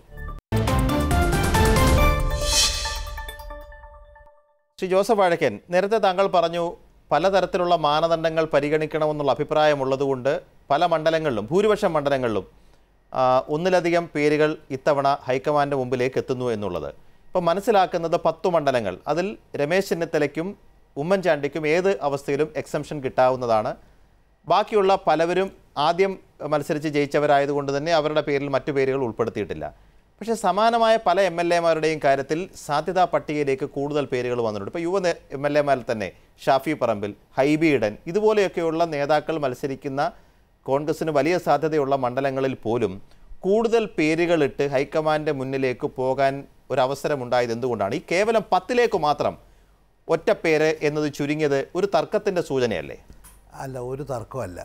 S1: ശ്രീ ജോസഫ് വാഴക്കൻ നേരത്തെ താങ്കൾ പറഞ്ഞു പലതരത്തിലുള്ള മാനദണ്ഡങ്ങൾ പരിഗണിക്കണമെന്നുള്ള അഭിപ്രായമുള്ളതുകൊണ്ട് പല മണ്ഡലങ്ങളിലും ഭൂരിപക്ഷം മണ്ഡലങ്ങളിലും ആ, ഒന്നിലധികം പേരുകൾ ഇത്തവണ ഹൈക്കമാൻഡ് മുമ്പിലേക്ക് എത്തുന്നു എന്നുള്ളത് ഇപ്പം മനസ്സിലാക്കുന്നത് പത്തു മണ്ഡലങ്ങൾ അതിൽ രമേശ് ചെന്നിത്തലയ്ക്കും ഉമ്മൻചാണ്ടിക്കും ഏത് അവസ്ഥയിലും എക്സംഷൻ കിട്ടാവുന്നതാണ് ബാക്കിയുള്ള പലവരും ആദ്യം മത്സരിച്ച് ജയിച്ചവരായതുകൊണ്ട് തന്നെ അവരുടെ പേരിൽ മറ്റു പേരുകൾ ഉൾപ്പെടുത്തിയിട്ടില്ല പക്ഷേ സമാനമായ പല എം എൽ എമാരുടെയും കാര്യത്തിൽ സാധ്യതാ പട്ടികയിലേക്ക് കൂടുതൽ പേരുകൾ വന്നിട്ടുണ്ട് ഇപ്പോൾ യുവ എം എൽ എമാരിൽ തന്നെ ഷാഫി പറമ്പിൽ ഹൈബി ഇടൻ ഇതുപോലെയൊക്കെയുള്ള നേതാക്കൾ മത്സരിക്കുന്ന കോൺഗ്രസിന് വലിയ സാധ്യതയുള്ള മണ്ഡലങ്ങളിൽ പോലും കൂടുതൽ പേരുകളിട്ട് ഹൈക്കമാൻഡ് മുന്നിലേക്ക് പോകാൻ ഒരു അവസരമുണ്ടായത് എന്തുകൊണ്ടാണ് ഈ കേവലം പത്തിലേക്ക് മാത്രം ഒറ്റ പേര് എന്നത് ചുരുങ്ങിയത് ഒരു തർക്കത്തിൻ്റെ സൂചനയല്ലേ
S5: അല്ല ഒരു തർക്കമല്ല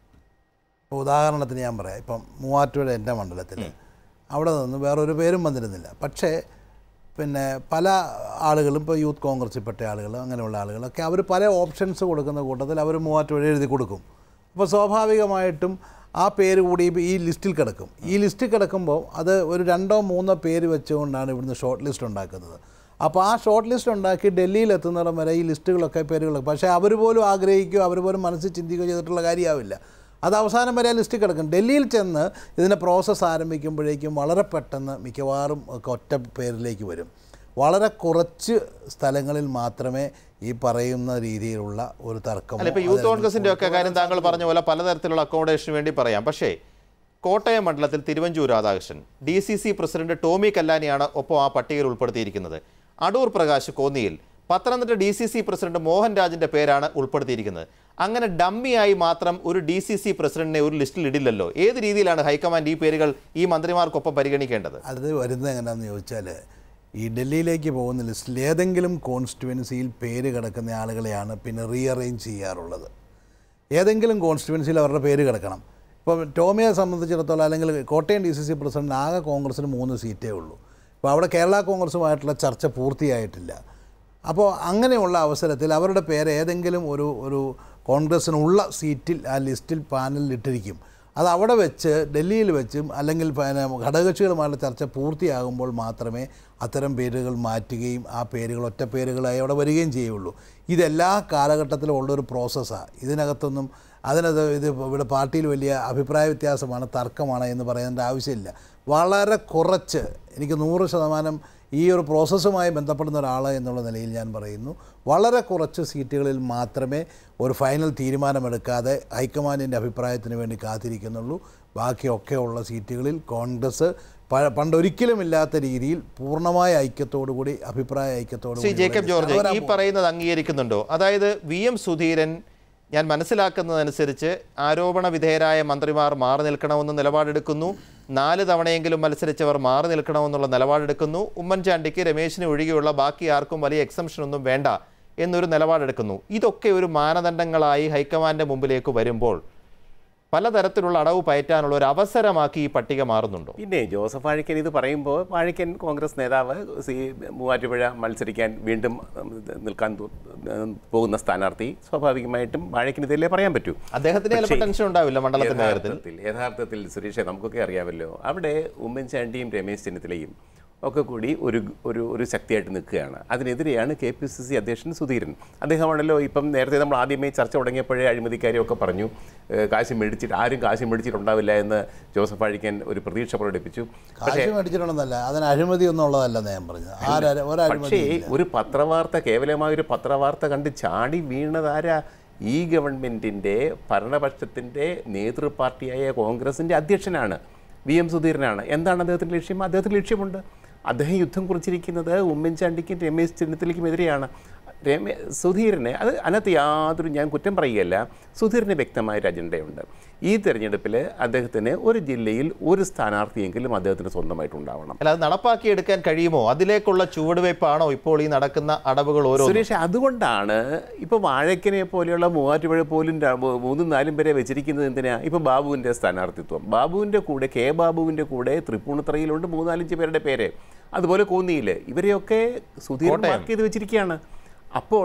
S5: ഇപ്പോൾ ഉദാഹരണത്തിന് ഞാൻ പറയാം ഇപ്പം മൂവാറ്റുപുഴ എൻ്റെ മണ്ഡലത്തിൽ അവിടെ നിന്ന് വേറൊരു പേരും വന്നിരുന്നില്ല പക്ഷേ പിന്നെ പല ആളുകളും ഇപ്പോൾ യൂത്ത് കോൺഗ്രസിൽപ്പെട്ട ആളുകൾ അങ്ങനെയുള്ള ആളുകളൊക്കെ അവർ പല ഓപ്ഷൻസ് കൊടുക്കുന്ന കൂട്ടത്തിൽ അവർ മൂവാറ്റുപുഴ എഴുതി കൊടുക്കും അപ്പോൾ സ്വാഭാവികമായിട്ടും ആ പേര് കൂടി ഈ ലിസ്റ്റിൽ കിടക്കും ഈ ലിസ്റ്റിൽ കിടക്കുമ്പോൾ അത് ഒരു രണ്ടോ മൂന്നോ പേര് വെച്ചുകൊണ്ടാണ് ഇവിടുന്ന് ഷോർട്ട് ലിസ്റ്റ് ഉണ്ടാക്കുന്നത് അപ്പോൾ ആ ഷോർട്ട് ലിസ്റ്റ് ഉണ്ടാക്കി ഡൽഹിയിൽ എത്തുന്നിടം വരെ ഈ ലിസ്റ്റുകളൊക്കെ പേരുകളൊക്കെ പക്ഷേ അവർ പോലും ആഗ്രഹിക്കുകയോ അവർ പോലും മനസ്സിൽ ചിന്തിക്കുകയോ ചെയ്തിട്ടുള്ള കാര്യമാവില്ല അത് അവസാനം വരെ ആ ലിസ്റ്റിൽ കിടക്കും ഡൽഹിയിൽ ചെന്ന് ഇതിൻ്റെ പ്രോസസ്സ് ആരംഭിക്കുമ്പോഴേക്കും വളരെ പെട്ടെന്ന് മിക്കവാറും ഒക്കെ ഒറ്റ പേരിലേക്ക് വരും വളരെ കുറച്ച് സ്ഥലങ്ങളിൽ മാത്രമേ ഈ പറയുന്ന രീതിയിലുള്ള ഒരു തർക്കം
S1: അല്ല ഇപ്പോൾ യൂത്ത് കോൺഗ്രസിൻ്റെ ഒക്കെ കാര്യം താങ്കൾ പറഞ്ഞ പോലെ പലതരത്തിലുള്ള അക്കോമഡേഷന് വേണ്ടി പറയാം പക്ഷേ കോട്ടയം മണ്ഡലത്തിൽ Thiruvanchoor Radhakrishnan D C C president Tomy കല്ലാനിയാണ് ഒപ്പം ആ പട്ടികയിൽ ഉൾപ്പെടുത്തിയിരിക്കുന്നത് അടൂർ പ്രകാശ് കോന്നിയിൽ Pathanamthitta D C C president Mohan രാജിന്റെ പേരാണ് ഉൾപ്പെടുത്തിയിരിക്കുന്നത് അങ്ങനെ ഡമ്മിയായി മാത്രം ഒരു ഡി സി സി പ്രസിഡന്റിനെ ഒരു ലിസ്റ്റിൽ ഇടില്ലല്ലോ ഏത് രീതിയിലാണ് ഹൈക്കമാൻഡ് ഈ പേരുകൾ ഈ മന്ത്രിമാർക്കൊപ്പം പരിഗണിക്കേണ്ടത്
S5: അത് വരുന്നത് എങ്ങനെയാണെന്ന് ചോദിച്ചാൽ ഈ ഡൽഹിയിലേക്ക് പോകുന്ന ലിസ്റ്റിൽ ഏതെങ്കിലും കോൺസ്റ്റിറ്റ്യുവൻസിയിൽ പേര് കിടക്കുന്ന ആളുകളെയാണ് പിന്നെ റീഅറേഞ്ച് ചെയ്യാറുള്ളത് ഏതെങ്കിലും കോൺസ്റ്റിറ്റ്യുവൻസിയിൽ അവരുടെ പേര് കിടക്കണം ഇപ്പോൾ ടോമിയെ സംബന്ധിച്ചിടത്തോളം അല്ലെങ്കിൽ Kottayam D C C president ആകെ കോൺഗ്രസിന് മൂന്ന് സീറ്റേ ഉള്ളൂ ഇപ്പോൾ അവിടെ കേരള കോൺഗ്രസുമായിട്ടുള്ള ചർച്ച പൂർത്തിയായിട്ടില്ല അപ്പോൾ അങ്ങനെയുള്ള അവസരത്തിൽ അവരുടെ പേര് ഏതെങ്കിലും ഒരു ഒരു കോൺഗ്രസ്സിനുള്ള സീറ്റിൽ ആ ലിസ്റ്റിൽ പാനലിൽ ഇട്ടിരിക്കും അത് അവിടെ വെച്ച് ഡൽഹിയിൽ വെച്ചും അല്ലെങ്കിൽ പിന്നെ ഘടകകക്ഷികളുമായുള്ള ചർച്ച പൂർത്തിയാകുമ്പോൾ മാത്രമേ അത്തരം പേരുകൾ മാറ്റുകയും ആ പേരുകൾ ഒറ്റ പേരുകളായി അവിടെ വരികയും ചെയ്യുള്ളൂ ഇതെല്ലാ കാലഘട്ടത്തിലും ഉള്ളൊരു പ്രോസസ്സാണ് ഇതിനകത്തൊന്നും അതിനത് ഇത് ഇവിടെ പാർട്ടിയിൽ വലിയ അഭിപ്രായ വ്യത്യാസമാണ് തർക്കമാണ് എന്ന് പറയേണ്ട ആവശ്യമില്ല വളരെ കുറച്ച് എനിക്ക് നൂറ് ശതമാനം ഈ ഒരു പ്രോസസ്സുമായി ബന്ധപ്പെടുന്ന ഒരാൾ എന്നുള്ള നിലയിൽ ഞാൻ പറയുന്നു വളരെ കുറച്ച് സീറ്റുകളിൽ മാത്രമേ ഒരു ഫൈനൽ തീരുമാനമെടുക്കാതെ ഹൈക്കമാൻഡിൻ്റെ അഭിപ്രായത്തിന് വേണ്ടി കാത്തിരിക്കുന്നുള്ളൂ ബാക്കിയൊക്കെ ഉള്ള സീറ്റുകളിൽ കോൺഗ്രസ് പ- പണ്ടൊരിക്കലും ഇല്ലാത്ത രീതിയിൽ പൂർണ്ണമായ ഐക്യത്തോടു കൂടി അഭിപ്രായ ഐക്യത്തോടു
S1: ശ്രീ
S5: കൂടി
S1: ജേക്കബ് ജോർജ്
S5: വരാൻ
S1: ഈ പറയുന്നത് അംഗീകരിക്കുന്നുണ്ടോ അതായത് വി എം സുധീരൻ ഞാൻ മനസ്സിലാക്കുന്നതനുസരിച്ച് ആരോപണ വിധേയരായ മന്ത്രിമാർ മാറി നിൽക്കണമെന്ന് നിലപാടെടുക്കുന്നു നാല് തവണയെങ്കിലും മത്സരിച്ചവർ മാറി നിൽക്കണമെന്നുള്ള നിലപാടെടുക്കുന്നു ഉമ്മൻചാണ്ടിക്ക് രമേശിന് ഒഴികെയുള്ള ബാക്കി ആർക്കും വലിയ എക്സംഷൻ ഒന്നും വേണ്ട എന്നൊരു നിലപാടെടുക്കുന്നു ഇതൊക്കെ ഒരു മാനദണ്ഡങ്ങളായി ഹൈക്കമാൻഡ് മുമ്പിലേക്ക് വരുമ്പോൾ പലതരത്തിലുള്ള അടവ് പയറ്റാനുള്ള ഒരു അവസരമാക്കി ഈ പട്ടിക മാറുന്നുണ്ടോ
S4: പിന്നെ ജോസഫ് വാഴക്കൻ ഇത് പറയുമ്പോൾ വാഴക്കൻ കോൺഗ്രസ് നേതാവ് സി മൂവാറ്റുപുഴ മത്സരിക്കാൻ വീണ്ടും ഉം, നിൽക്കാൻ തു- ഉം, പോകുന്ന സ്ഥാനാർത്ഥി സ്വാഭാവികമായിട്ടും വാഴക്കൻ ഇതല്ലേ പറയാൻ പറ്റൂ
S1: അദ്ദേഹത്തിന് ചിലപ്പോൾ
S4: പക്ഷേ,
S1: ടെൻഷൻ ഉണ്ടാവില്ല മണ്ഡലത്തിന്റെ കാര്യത്തിൽ
S4: യഥാർത്ഥത്തിൽ യഥാർത്ഥത്തിൽ സുരേഷെ നമുക്കൊക്കെ അറിയാമല്ലോ അവിടെ ഉമ്മൻചാണ്ടിയും രമേശ് ചെന്നിത്തലയും ഒക്കെ കൂടി ഒരു ഒരു ഒരു ശക്തിയായിട്ട് നിൽക്കുകയാണ് അതിനെതിരെയാണ് കെ പി സി സി അധ്യക്ഷൻ സുധീരൻ അദ്ദേഹമാണല്ലോ ഇപ്പം നേരത്തെ നമ്മൾ ആദ്യമേ ചർച്ച തുടങ്ങിയപ്പോഴേ അഴിമതിക്കാരെയൊക്കെ പറഞ്ഞു ഏഹ് കാശ് മേടിച്ചിട്ട് ആരും കാശ് മേടിച്ചിട്ടുണ്ടാവില്ല എന്ന് ജോസഫ് അഴിക്കൻ ഒരു പ്രതീക്ഷ പ്രകടിപ്പിച്ചു
S5: കാശ് മേടിച്ചിട്ടുണ്ടെന്നല്ല അതിന് അഴിമതി ഒന്നും ഉള്ളതല്ലെന്ന് ഞാൻ പറഞ്ഞത് ആരാ ഒരഴിമതി
S4: പക്ഷേ ഒരു പത്രവാർത്ത കേവലമായ ഒരു പത്രവാർത്ത കണ്ട് ചാടി വീണതാരാ ഈ ഗവൺമെൻറ്റിൻ്റെ ഭരണപക്ഷത്തിൻ്റെ നേതൃ പാർട്ടിയായ കോൺഗ്രസിൻ്റെ അധ്യക്ഷനാണ് വി എം സുധീരനാണ് എന്താണ് അദ്ദേഹത്തിൻ്റെ ലക്ഷ്യം അദ്ദേഹത്തിൻ്റെ ലക്ഷ്യമുണ്ട് അദ്ദേഹം യുദ്ധം കുറിച്ചിരിക്കുന്നത് ഉമ്മൻചാണ്ടിക്കും രമേശ് ചെന്നിത്തലയ്ക്കുമെതിരെയാണ് രമേ സുധീരനെ അത് അതിനകത്ത് യാതൊരു ഞാൻ കുറ്റം പറയുകയല്ല സുധീരന് വ്യക്തമായൊരു അജണ്ടയുണ്ട് ഈ തെരഞ്ഞെടുപ്പിൽ അദ്ദേഹത്തിന് ഒരു ജില്ലയിൽ ഒരു സ്ഥാനാർത്ഥിയെങ്കിലും അദ്ദേഹത്തിന് സ്വന്തമായിട്ടുണ്ടാവണം
S1: അല്ല അത് നടപ്പാക്കിയെടുക്കാൻ കഴിയുമോ അതിലേക്കുള്ള ചുവടുവയ്പ്പാണോ ഇപ്പോൾ ഈ നടക്കുന്ന അടവുകൾ ഓരോ
S4: സുരേഷ് അതുകൊണ്ടാണ് ഇപ്പോൾ വാഴക്കനെ പോലെയുള്ള മൂവാറ്റുപുഴ പോലും ര- മൂ- മൂന്നും നാലും പേരെ വെച്ചിരിക്കുന്നത് എന്തിനാ ഇപ്പോൾ ബാബുവിൻ്റെ സ്ഥാനാർത്ഥിത്വം ബാബുവിൻ്റെ കൂടെ കെ ബാബുവിൻ്റെ കൂടെ തൃപ്പൂണിത്തറയിലുണ്ട് മൂന്നാലഞ്ച് പേരുടെ പേര് അതുപോലെ കോന്നിയിൽ ഇവരെയൊക്കെ സുധീർ മാർക്ക് ചെയ്ത് വെച്ചിരിക്കുകയാണ് അപ്പോൾ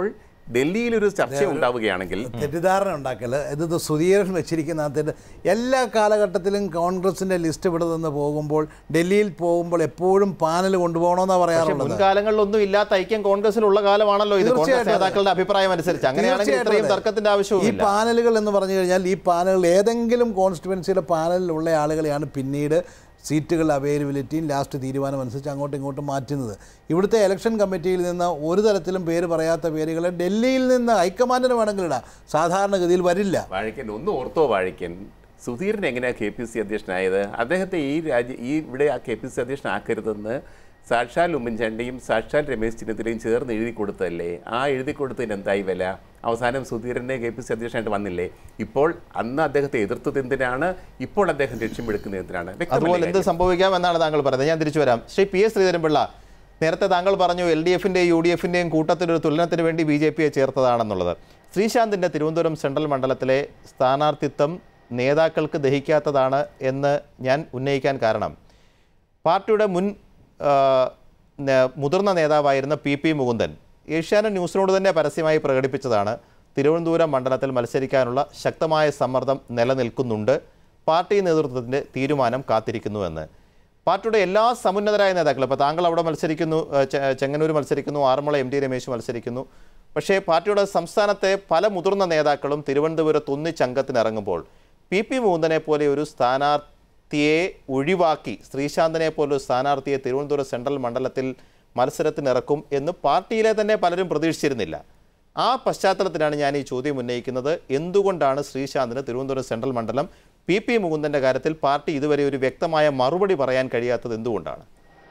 S4: ഡൽഹിയിൽ ഒരു ചർച്ച ഉണ്ടാവുകയാണെങ്കിൽ
S5: തെറ്റിദ്ധാരണ ഉണ്ടാക്കല് ഇത് സുധീരൻ വെച്ചിരിക്കുന്ന എല്ലാ കാലഘട്ടത്തിലും കോൺഗ്രസിന്റെ ലിസ്റ്റ് ഇവിടെ നിന്ന് പോകുമ്പോൾ ഡൽഹിയിൽ പോകുമ്പോൾ എപ്പോഴും പാനൽ കൊണ്ടുപോകണമെന്നാണ്
S1: പക്ഷേ
S5: പറയാറുള്ളത്
S1: മുൻകാലങ്ങളിലൊന്നും ഇല്ലാത്ത ഐക്യം കോൺഗ്രസിലുള്ള കാലമാണല്ലോ ഇത് കോൺഗ്രസ്
S5: തീർച്ചയായിട്ടും അതെ.
S1: നേതാക്കളുടെ അഭിപ്രായം അനുസരിച്ച് അങ്ങനെയാണെങ്കിൽ
S5: തീർച്ചയായിട്ടും
S1: ഇത്രയും
S5: അതെ.
S1: തർക്കത്തിന്റെ
S5: ഈ
S1: ആവശ്യവുമില്ല
S5: പാനലുകൾ എന്ന് പറഞ്ഞു കഴിഞ്ഞാൽ ഈ പാനലുകൾ ഏതെങ്കിലും കോൺസ്റ്റിറ്റ്യുവൻസിയുടെ പാനലിലുള്ള ആളുകളെയാണ് പിന്നീട് സീറ്റുകൾ അവൈലബിലിറ്റിയും ലാസ്റ്റ് തീരുമാനം അനുസരിച്ച് അങ്ങോട്ടും ഇങ്ങോട്ടും മാറ്റുന്നത് ഇവിടുത്തെ ഇലക്ഷൻ കമ്മിറ്റിയിൽ നിന്ന് ഒരു തരത്തിലും പേര് പറയാത്ത പേരുകളെ ഡൽഹിയിൽ നിന്ന് ഹൈക്കമാൻഡിന് വേണമെങ്കിൽ ഇടാം സാധാരണഗതിയിൽ വരില്ല
S4: വാഴിക്കൻ ഒന്ന് ഓർത്തോ വാഴിക്കൻ സുധീരൻ എങ്ങനെയാണ് കെ പി സി അധ്യക്ഷനായത് അദ്ദേഹത്തെ ഈ രാജ്യ ഈ ഇവിടെ ആ കെ പി സി അധ്യക്ഷനാക്കരുതെന്ന് സാക്ഷാൽ ഉമ്മൻചാണ്ടിയും സാക്ഷാൽ രമേശ് ചെന്നിത്തലയും ചേർന്ന് എഴുതി കൊടുത്തല്ലേ ആ എഴുതി കൊടുത്തതിന് എന്തായി വില അവസാനം സുധീരനെ കെ പി സി അധ്യക്ഷനായിട്ട് വന്നില്ലേ ഇപ്പോൾ അന്ന് അദ്ദേഹത്തെ എതിർത്തത് എന്തിനാണ് ഇപ്പോൾ അദ്ദേഹം ലക്ഷ്യമെടുക്കുന്നത് എന്തിനാണ് വ്യക്തമല്ലേ
S1: അതുപോലെ എന്ത്
S4: കാര്യം?
S1: സംഭവിക്കാം എന്നാണ് താങ്കൾ പറയുന്നത് ഞാൻ തിരിച്ചു വരാം ശ്രീ പി എസ് ശ്രീധരൻപിള്ള നേരത്തെ താങ്കൾ പറഞ്ഞു എൽ ഡി എഫിൻ്റെയും യു ഡി എഫിൻ്റെയും കൂട്ടത്തിൽ ഒരു തുലനത്തിന് വേണ്ടി ബി ജെ പിയെ ചേർത്തതാണെന്നുള്ളത് ശ്രീശാന്തിൻ്റെ തിരുവനന്തപുരം സെൻട്രൽ മണ്ഡലത്തിലെ സ്ഥാനാർത്ഥിത്വം നേതാക്കൾക്ക് ദഹിക്കാത്തതാണ് എന്ന് ഞാൻ ഉന്നയിക്കാൻ കാരണം പാർട്ടിയുടെ മുൻ ആ, ന- മുതിർന്ന നേതാവായിരുന്ന പി പി മുകുന്ദൻ ഏഷ്യാനെറ്റ് ന്യൂസിനോട് തന്നെ പരസ്യമായി പ്രകടിപ്പിച്ചതാണ് തിരുവനന്തപുരം മണ്ഡലത്തിൽ മത്സരിക്കാനുള്ള ശക്തമായ സമ്മർദ്ദം നിലനിൽക്കുന്നുണ്ട് പാർട്ടി നേതൃത്വത്തിൻ്റെ തീരുമാനം കാത്തിരിക്കുന്നുവെന്ന് പാർട്ടിയുടെ എല്ലാ സമുന്നതരായ നേതാക്കളും ഇപ്പോൾ താങ്കൾ അവിടെ മത്സരിക്കുന്നു ആ, ചെ- ചെങ്ങന്നൂർ മത്സരിക്കുന്നു ആറന്മുള എം ടി രമേശ് മത്സരിക്കുന്നു പക്ഷേ പാർട്ടിയുടെ സംസ്ഥാനത്തെ പല മുതിർന്ന നേതാക്കളും തിരുവനന്തപുരത്ത് ഒന്നിച്ചംഗത്തിന് ഇറങ്ങുമ്പോൾ പി പി മുകുന്ദനെ പോലെ ഒരു സ്ഥാനാർത്ഥിയെ ഒഴിവാക്കി ശ്രീശാന്തിനെ പോലെ ഒരു സ്ഥാനാർത്ഥിയെ തിരുവനന്തപുരം സെൻട്രൽ മണ്ഡലത്തിൽ മത്സരത്തിനിറക്കും എന്ന് പാർട്ടിയിലെ തന്നെ പലരും പ്രതീക്ഷിച്ചിരുന്നില്ല ആ പശ്ചാത്തലത്തിലാണ് ഞാൻ ഈ ചോദ്യം ഉന്നയിക്കുന്നത് എന്തുകൊണ്ടാണ് ശ്രീശാന്തിന് തിരുവനന്തപുരം സെൻട്രൽ മണ്ഡലം പി പി മുകുന്ദൻ്റെ കാര്യത്തിൽ പാർട്ടി ഇതുവരെ ഒരു വ്യക്തമായ മറുപടി പറയാൻ കഴിയാത്തത് എന്തുകൊണ്ടാണ്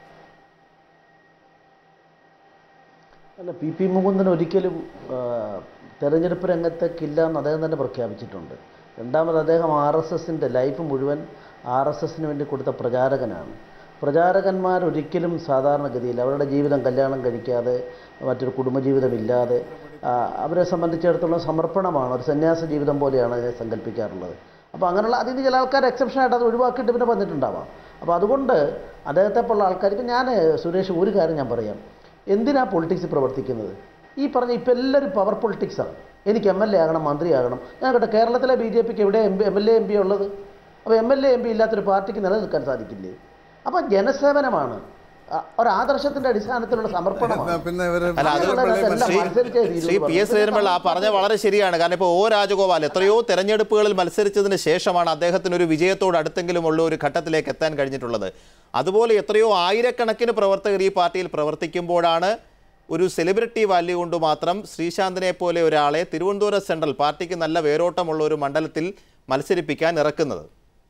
S6: അല്ല പി പി മുകുന്ദൻ ഒരിക്കലും ആ, തെരഞ്ഞെടുപ്പ് രംഗത്തേക്കില്ല എന്ന് അദ്ദേഹം തന്നെ പ്രഖ്യാപിച്ചിട്ടുണ്ട് രണ്ടാമത് അദ്ദേഹം ആർ എസ് എസിൻ്റെ ലൈഫ് മുഴുവൻ ആർ എസ് എസിന് വേണ്ടി കൊടുത്ത പ്രചാരകനാണ് പ്രചാരകന്മാർ ഒരിക്കലും സാധാരണഗതിയിൽ അവരുടെ ജീവിതം കല്യാണം കഴിക്കാതെ മറ്റൊരു കുടുംബജീവിതമില്ലാതെ ആ, അവരെ സംബന്ധിച്ചിടത്തോളം സമർപ്പണമാണ് ഒരു സന്യാസ ജീവിതം പോലെയാണ് അതിനെ സങ്കല്പിക്കാറുള്ളത് അപ്പോൾ അങ്ങനെയുള്ള അതിന് ചില ആൾക്കാർ എക്സെപ്ഷനായിട്ട് അത് ഒഴിവാക്കിയിട്ട് പിന്നെ വന്നിട്ടുണ്ടാവാം അപ്പോൾ അതുകൊണ്ട് അദ്ദേഹത്തെ പോലുള്ള ആൾക്കാർ ഇപ്പം ഞാൻ സുരേഷ് ഒരു കാര്യം ഞാൻ പറയാം എന്തിനാ പൊളിറ്റിക്സ് പ്രവർത്തിക്കുന്നത് ഈ പറഞ്ഞ ഇപ്പം എല്ലാവരും പവർ പൊളിറ്റിക്സാണ് എനിക്ക് എം എൽ എ ആകണം മന്ത്രിയാകണം ഞാൻ കേട്ടോ കേരളത്തിലെ ബി ജെ പിക്ക് എവിടെ M M L A M P ഉള്ളത് അപ്പോൾ M L A M P ഇല്ലാത്തൊരു പാർട്ടിക്ക് നിലനിൽക്കാൻ സാധിക്കില്ലേ അപ്പോൾ ജനസേവനമാണ് അ- ഒരു ആദർശത്തിൻ്റെ അടിസ്ഥാനത്തിലുള്ള സമർപ്പണമാണ്
S3: പിന്നെ ഇവർ
S1: അല്ല അത്
S6: അങ്ങനെയുള്ളവരൊക്കെ
S1: ശ്രീ
S6: മത്സരിച്ചേ തീരൂ
S1: ശ്രീ
S6: എന്ന്
S1: പി എസ് ശ്രീധരൻപിള്ള ആ പറഞ്ഞ വളരെ ശരിയാണ് കാരണം ഇപ്പോൾ ഒ രാജഗോപാൽ എത്രയോ തെരഞ്ഞെടുപ്പുകളിൽ മത്സരിച്ചതിന് ശേഷമാണ് അദ്ദേഹത്തിന് ഒരു വിജയത്തോട് അടുത്തെങ്കിലും ഉള്ള ഒരു ഘട്ടത്തിലേക്ക് എത്താൻ കഴിഞ്ഞിട്ടുള്ളത് അതുപോലെ എത്രയോ ആയിരക്കണക്കിന് പ്രവർത്തകർ ഈ പാർട്ടിയിൽ പ്രവർത്തിക്കുമ്പോഴാണ് ഒരു സെലിബ്രിറ്റി വാല്യൂ കൊണ്ട് മാത്രം ശ്രീശാന്തിനെ പോലെ ഒരാളെ തിരുവനന്തപുരം സെൻട്രൽ പാർട്ടിക്ക് നല്ല വേരോട്ടമുള്ള ഒരു മണ്ഡലത്തിൽ മത്സരിപ്പിക്കാൻ ഇറക്കുന്നത്